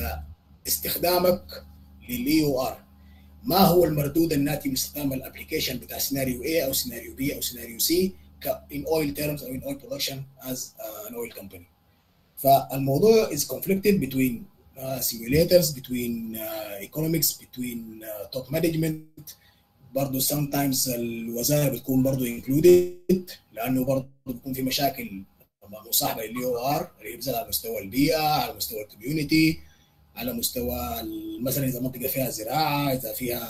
فاستخدامك للاي او ار ما هو المردود الناتج من استخدام الابلكيشن بتاع سيناريو A او سيناريو B او سيناريو C in oil terms او in oil production as uh, an oil company. فالموضوع is conflicted between uh, simulators, between uh, economics, between uh, top management برضه sometimes الوزاره بتكون برضه included لانه برضه بيكون في مشاكل مصاحبه للاي او ار اللي هي على مستوى البيئه على مستوى الكوميونتي على مستوى مثلا اذا منطقه فيها زراعه اذا فيها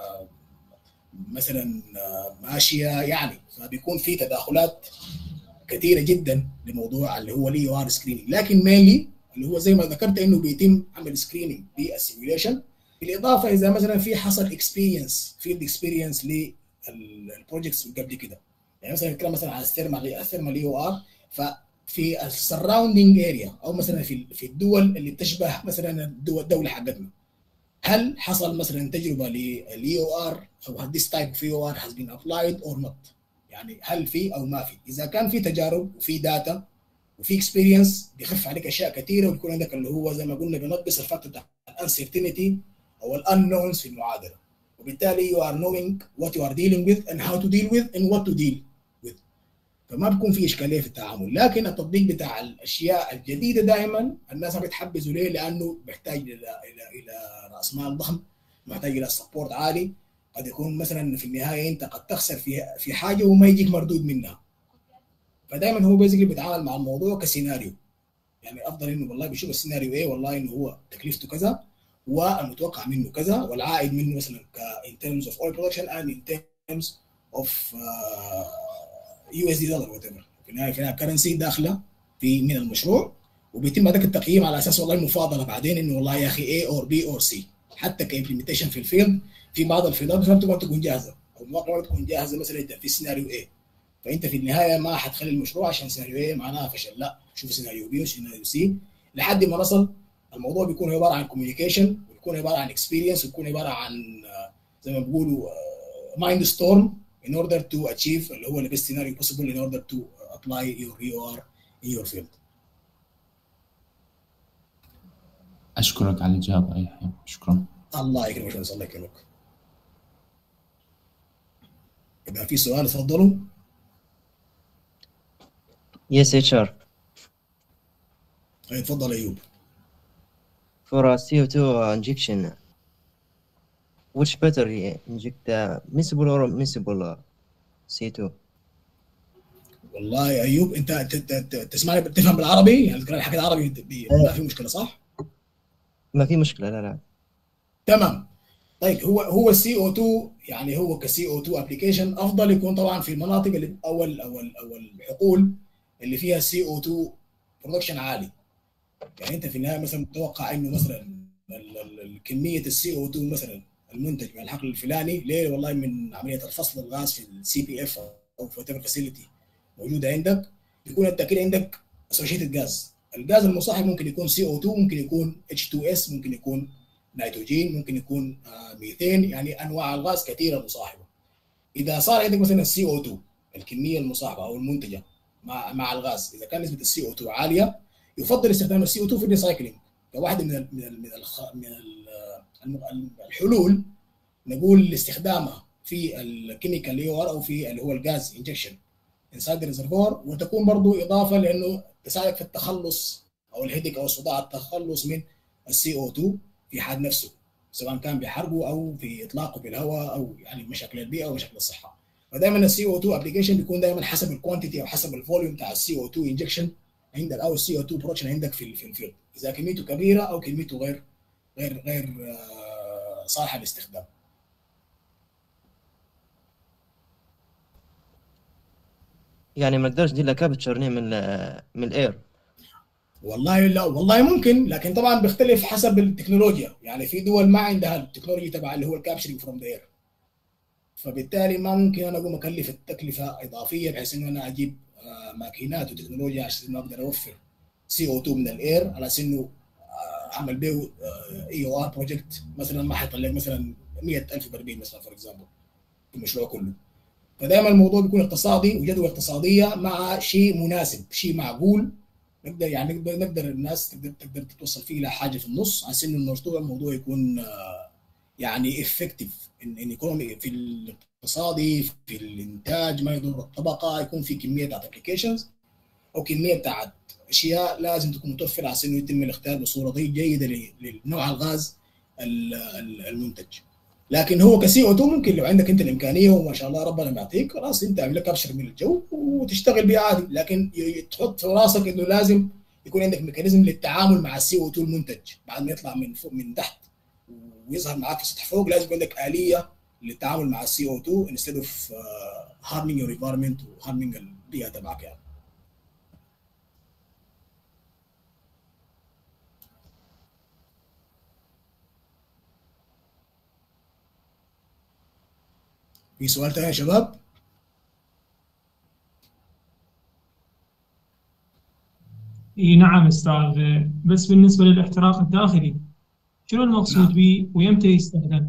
مثلا ماشيه يعني فبيكون في تداخلات كثيره جدا لموضوع اللي هو الاي ار سكريننج لكن مينلي اللي هو زي ما ذكرت انه بيتم عمل سكريننج بالسيميوليشن بالاضافه اذا مثلا في حصل اكسبيرينس فيلد اكسبيرينس للبروجكتس قبل كده يعني مثلا نتكلم مثلا على الثيرمال الثيرمال اي او ار ففي السراوندينج اريا او مثلا في في الدول اللي بتشبه مثلا الدول الدوله حقتنا هل حصل مثلا تجربه للاي او ار او this type of EOR has been applied or not يعني هل في او ما في اذا كان في تجارب وفي داتا وفي اكسبيرينس بيخف عليك اشياء كثيره ويكون عندك اللي هو زي ما قلنا بينقص الفاكتور بتاع الانسرتينتي او الانونز في المعادله وبالتالي you are knowing what you are dealing with and how to deal with and what to deal with فما بيكون في اشكاليه في التعامل لكن التطبيق بتاع الاشياء الجديده دائما الناس ما بتحبذوا ليه لانه بيحتاج الى الى الى راس مال ضخم محتاج الى سبورت عالي قد يكون مثلا في النهايه انت قد تخسر في في حاجه وما يجيك مردود منها فدائما هو بيزكلي بيتعامل مع الموضوع كسيناريو يعني افضل انه والله بيشوف السيناريو ايه والله انه هو تكلفته كذا والمتوقع منه كذا والعائد منه مثلا ك in terms of oil production and in terms of uh, USD dollar whatever في النهايه في النهايه كرنسي داخله في من المشروع وبيتم هذاك التقييم على اساس والله المفاضله بعدين انه والله يا اخي A اور B اور C حتى كامبلمنتيشن في الفيلد في بعض الفيلدات ما بتقدر تكون جاهزه او المواقع ما تكون جاهزه مثلا في سيناريو A فانت في النهايه ما حتخلي المشروع عشان سيناريو A معناها فشل لا شوف سيناريو B وسيناريو C لحد ما نصل الموضوع بيكون عباره عن كوميونيكيشن ويكون عباره عن اكسبيرينس ويكون عباره عن زي ما بيقولوا مايند ستورم in order to achieve اللي هو the best scenario possible in order to apply your EOR in your field. اشكرك على الاجابه يا يحيى شكرا الله يكرمك الله يكرمك. اذا في سؤال تفضلوا. Yes, HR. تفضل ايوب. For a CO2 injection, which better inject uh, miscible or miscible uh, CO2? والله يا ايوب انت تسمعني تفهم بالعربي يعني تقرا حكي عربي ما في مشكله صح؟ ما في مشكله لا لا تمام طيب هو هو السي او 2 يعني هو كسي او 2 ابلكيشن افضل يكون طبعا في المناطق اللي او ال او ال او الحقول اللي فيها سي او 2 برودكشن عالي يعني انت في النهايه مثلا متوقع انه مثلا كميه السي او 2 مثلا المنتج من الحقل الفلاني ليه والله من عمليه الفصل الغاز في السي بي اف او في فاسيلتي موجوده عندك يكون انت كده عندك اسوشيتد جاز الغاز المصاحب ممكن يكون سي او 2 ممكن يكون اتش 2 اس ممكن يكون نيتروجين ممكن يكون آه، ميثين يعني انواع الغاز كثيره مصاحبه اذا صار عندك مثلا السي او 2 الكميه المصاحبه او المنتجه مع مع الغاز اذا كان نسبه السي او 2 عاليه يفضل استخدام السي او 2 في الريسايكلينج كواحد من ال من ال من, الخ... من ال- الم- الحلول نقول استخدامها في الكيميكال اللي هو او في اللي هو الغاز انجكشن انسايد الريزرفوار وتكون برضو اضافه لانه تساعدك في التخلص او الهيدك او الصداع التخلص من السي او 2 في حد نفسه سواء كان بحرقه او في اطلاقه في الهواء او يعني مشاكل البيئه ومشاكل الصحه فدائما السي او 2 ابلكيشن بيكون دائما حسب الكوانتيتي او حسب الفوليوم بتاع السي او 2 انجكشن عندك او السي او 2 برودكشن عندك في ال- في الفيلد اذا كميته كبيره او كميته غير غير غير آه، صالحه للاستخدام يعني ما نقدرش ندير لها كابتشر من ال- من الاير والله لا والله ممكن لكن طبعا بيختلف حسب التكنولوجيا يعني في دول ما عندها التكنولوجيا تبع اللي هو الكابشرنج فروم ذا اير فبالتالي ما ممكن انا اقوم اكلف التكلفه اضافيه بحيث انه انا اجيب آه، ماكينات وتكنولوجيا عشان انه اقدر اوفر سي او 2 من الاير على اساس انه آه، اعمل به اي او ار بروجكت مثلا ما حيطلع لك مثلا 100000 برميل مثلا فور اكزامبل في المشروع كله فدائما الموضوع بيكون اقتصادي وجدوى اقتصاديه مع شيء مناسب شيء معقول نقدر يعني نقدر نقدر الناس تقدر تقدر تتوصل فيه الى حاجه في النص على انه الموضوع الموضوع يكون آه، يعني افكتيف ان ايكونومي في الاقتصادي في الانتاج ما يضر الطبقه يكون في كميه بتاعت ابلكيشنز او كميه بتاعت اشياء لازم تكون متوفره على انه يتم الاختيار بصوره ضي- جيده ل- لنوع الغاز ال- ال- المنتج لكن هو كسي او 2 ممكن لو عندك انت الامكانيه وما شاء الله ربنا بيعطيك خلاص انت اعمل لك ابشر من الجو وتشتغل بيه عادي لكن ي- تحط في راسك انه لازم يكون عندك ميكانيزم للتعامل مع السي او 2 المنتج بعد ما يطلع من فوق من تحت ويظهر معاك في سطح فوق لازم يكون عندك اليه للتعامل مع السي او 2 instead of uh, harming your environment و harming البيئه تبعك يعني في سؤال تاني يا شباب؟ اي نعم استاذ بس بالنسبه للاحتراق الداخلي شنو المقصود نعم. به ويمتى يستخدم؟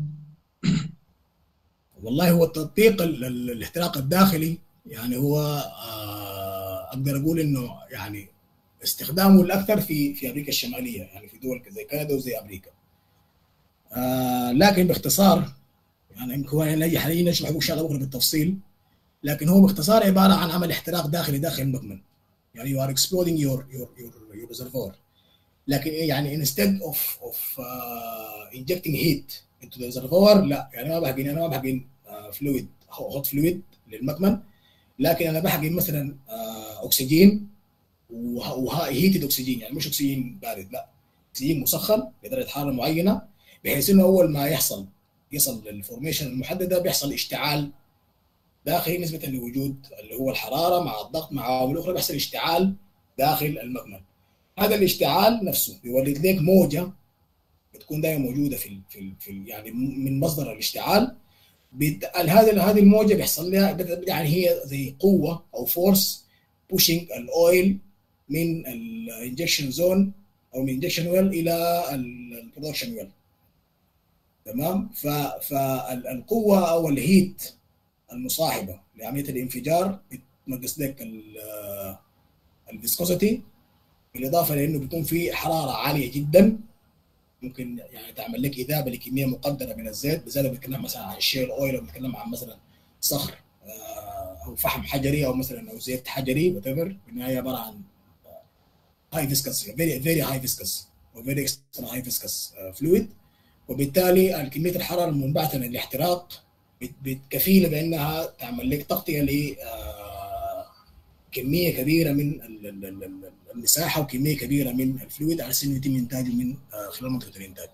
والله هو التطبيق ال- ال- الاحتراق الداخلي يعني هو آه، اقدر اقول انه يعني استخدامه الاكثر في في امريكا الشماليه يعني في دول زي كندا وزي امريكا آه، لكن باختصار يعني يمكن هو نجي حاليا نشرح ان شاء الله بكره بالتفصيل لكن هو باختصار عباره عن عمل احتراق داخلي داخل المكمن يعني you are exploding your your your your reservoir لكن يعني instead of of uh, injecting heat into the reservoir لا يعني ما بحقن انا ما بحقن فلويد هوت فلويد للمكمن لكن انا بحقن مثلا آه، اكسجين وهيتد اكسجين يعني مش اكسجين بارد لا اكسجين مسخن بدرجه حراره معينه بحيث انه اول ما يحصل يصل للفورميشن المحدده بيحصل اشتعال داخلي نسبه لوجود اللي هو الحراره مع الضغط مع عوامل اخرى بيحصل اشتعال داخل المكمن هذا الاشتعال نفسه بيولد لك موجه بتكون دائما موجوده في ال في, ال في ال يعني من مصدر الاشتعال بت- هذا هذه الموجه بيحصل لها بت- يعني هي زي قوه او فورس بوشنج الاويل من الانجكشن زون او من انجكشن ويل الى البرودكشن ويل تمام فالقوه او الهيت المصاحبه لعمليه الانفجار بتنقص لك الفيسكوسيتي بالاضافه لانه بيكون في حراره عاليه جدا ممكن يعني تعمل لك اذابه لكميه مقدره من الزيت بالذات لو بنتكلم مثلا عن الشيل اويل او بنتكلم عن مثلا صخر آه، او فحم حجري او مثلا او زيت حجري وات ايفر بالنهايه عباره عن هاي فيسكس فيري فيري هاي فيسكس او فيري اكسترا هاي فيسكس فلويد وبالتالي كميه الحراره المنبعثه من الاحتراق بت- بت- كفيله بانها تعمل لك تغطيه ل آه، كميه كبيره من ال- ال- ال- ال- المساحه وكميه كبيره من الفلويد على اساس انه يتم انتاجه من آه، خلال منطقه الانتاج.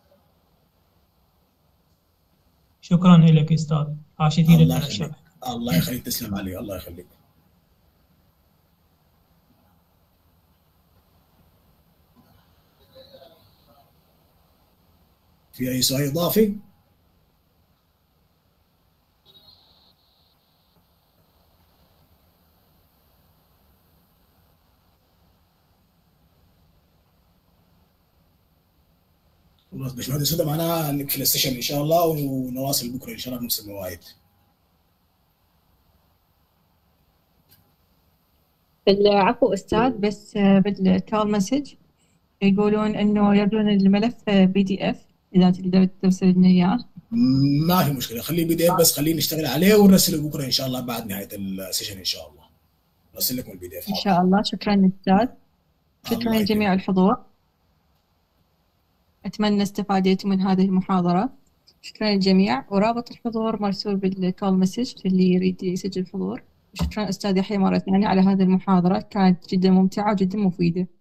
شكرا لك استاذ عاشتين الله لنا يخليك الشرح الله يخليك تسلم علي الله يخليك. في اي سؤال اضافي؟ خلاص باشمهندس هدى معناها نقفل السيشن ان شاء الله ونواصل بكره ان شاء الله بنفس المواعيد العفو أستاذ بس آه، بالكول مسج يقولون إنه يرجون الملف بي دي إف إذا تقدر ترسل لنا إياه ما في مشكله خليه بي دي اف بس خليه نشتغل عليه ونرسله بكره ان شاء الله بعد نهايه السيشن ان شاء الله نرسل لكم البي دي اف إن شاء الله شكرا أستاذ شكرا الله لجميع الحضور أتمنى استفاديتم من هذه المحاضرة شكرا للجميع ورابط الحضور مرسول بالكول مسج اللي يريد يسجل حضور شكرا أستاذ يحيى مرة ثانية على هذه المحاضرة كانت جدا ممتعة وجدا مفيدة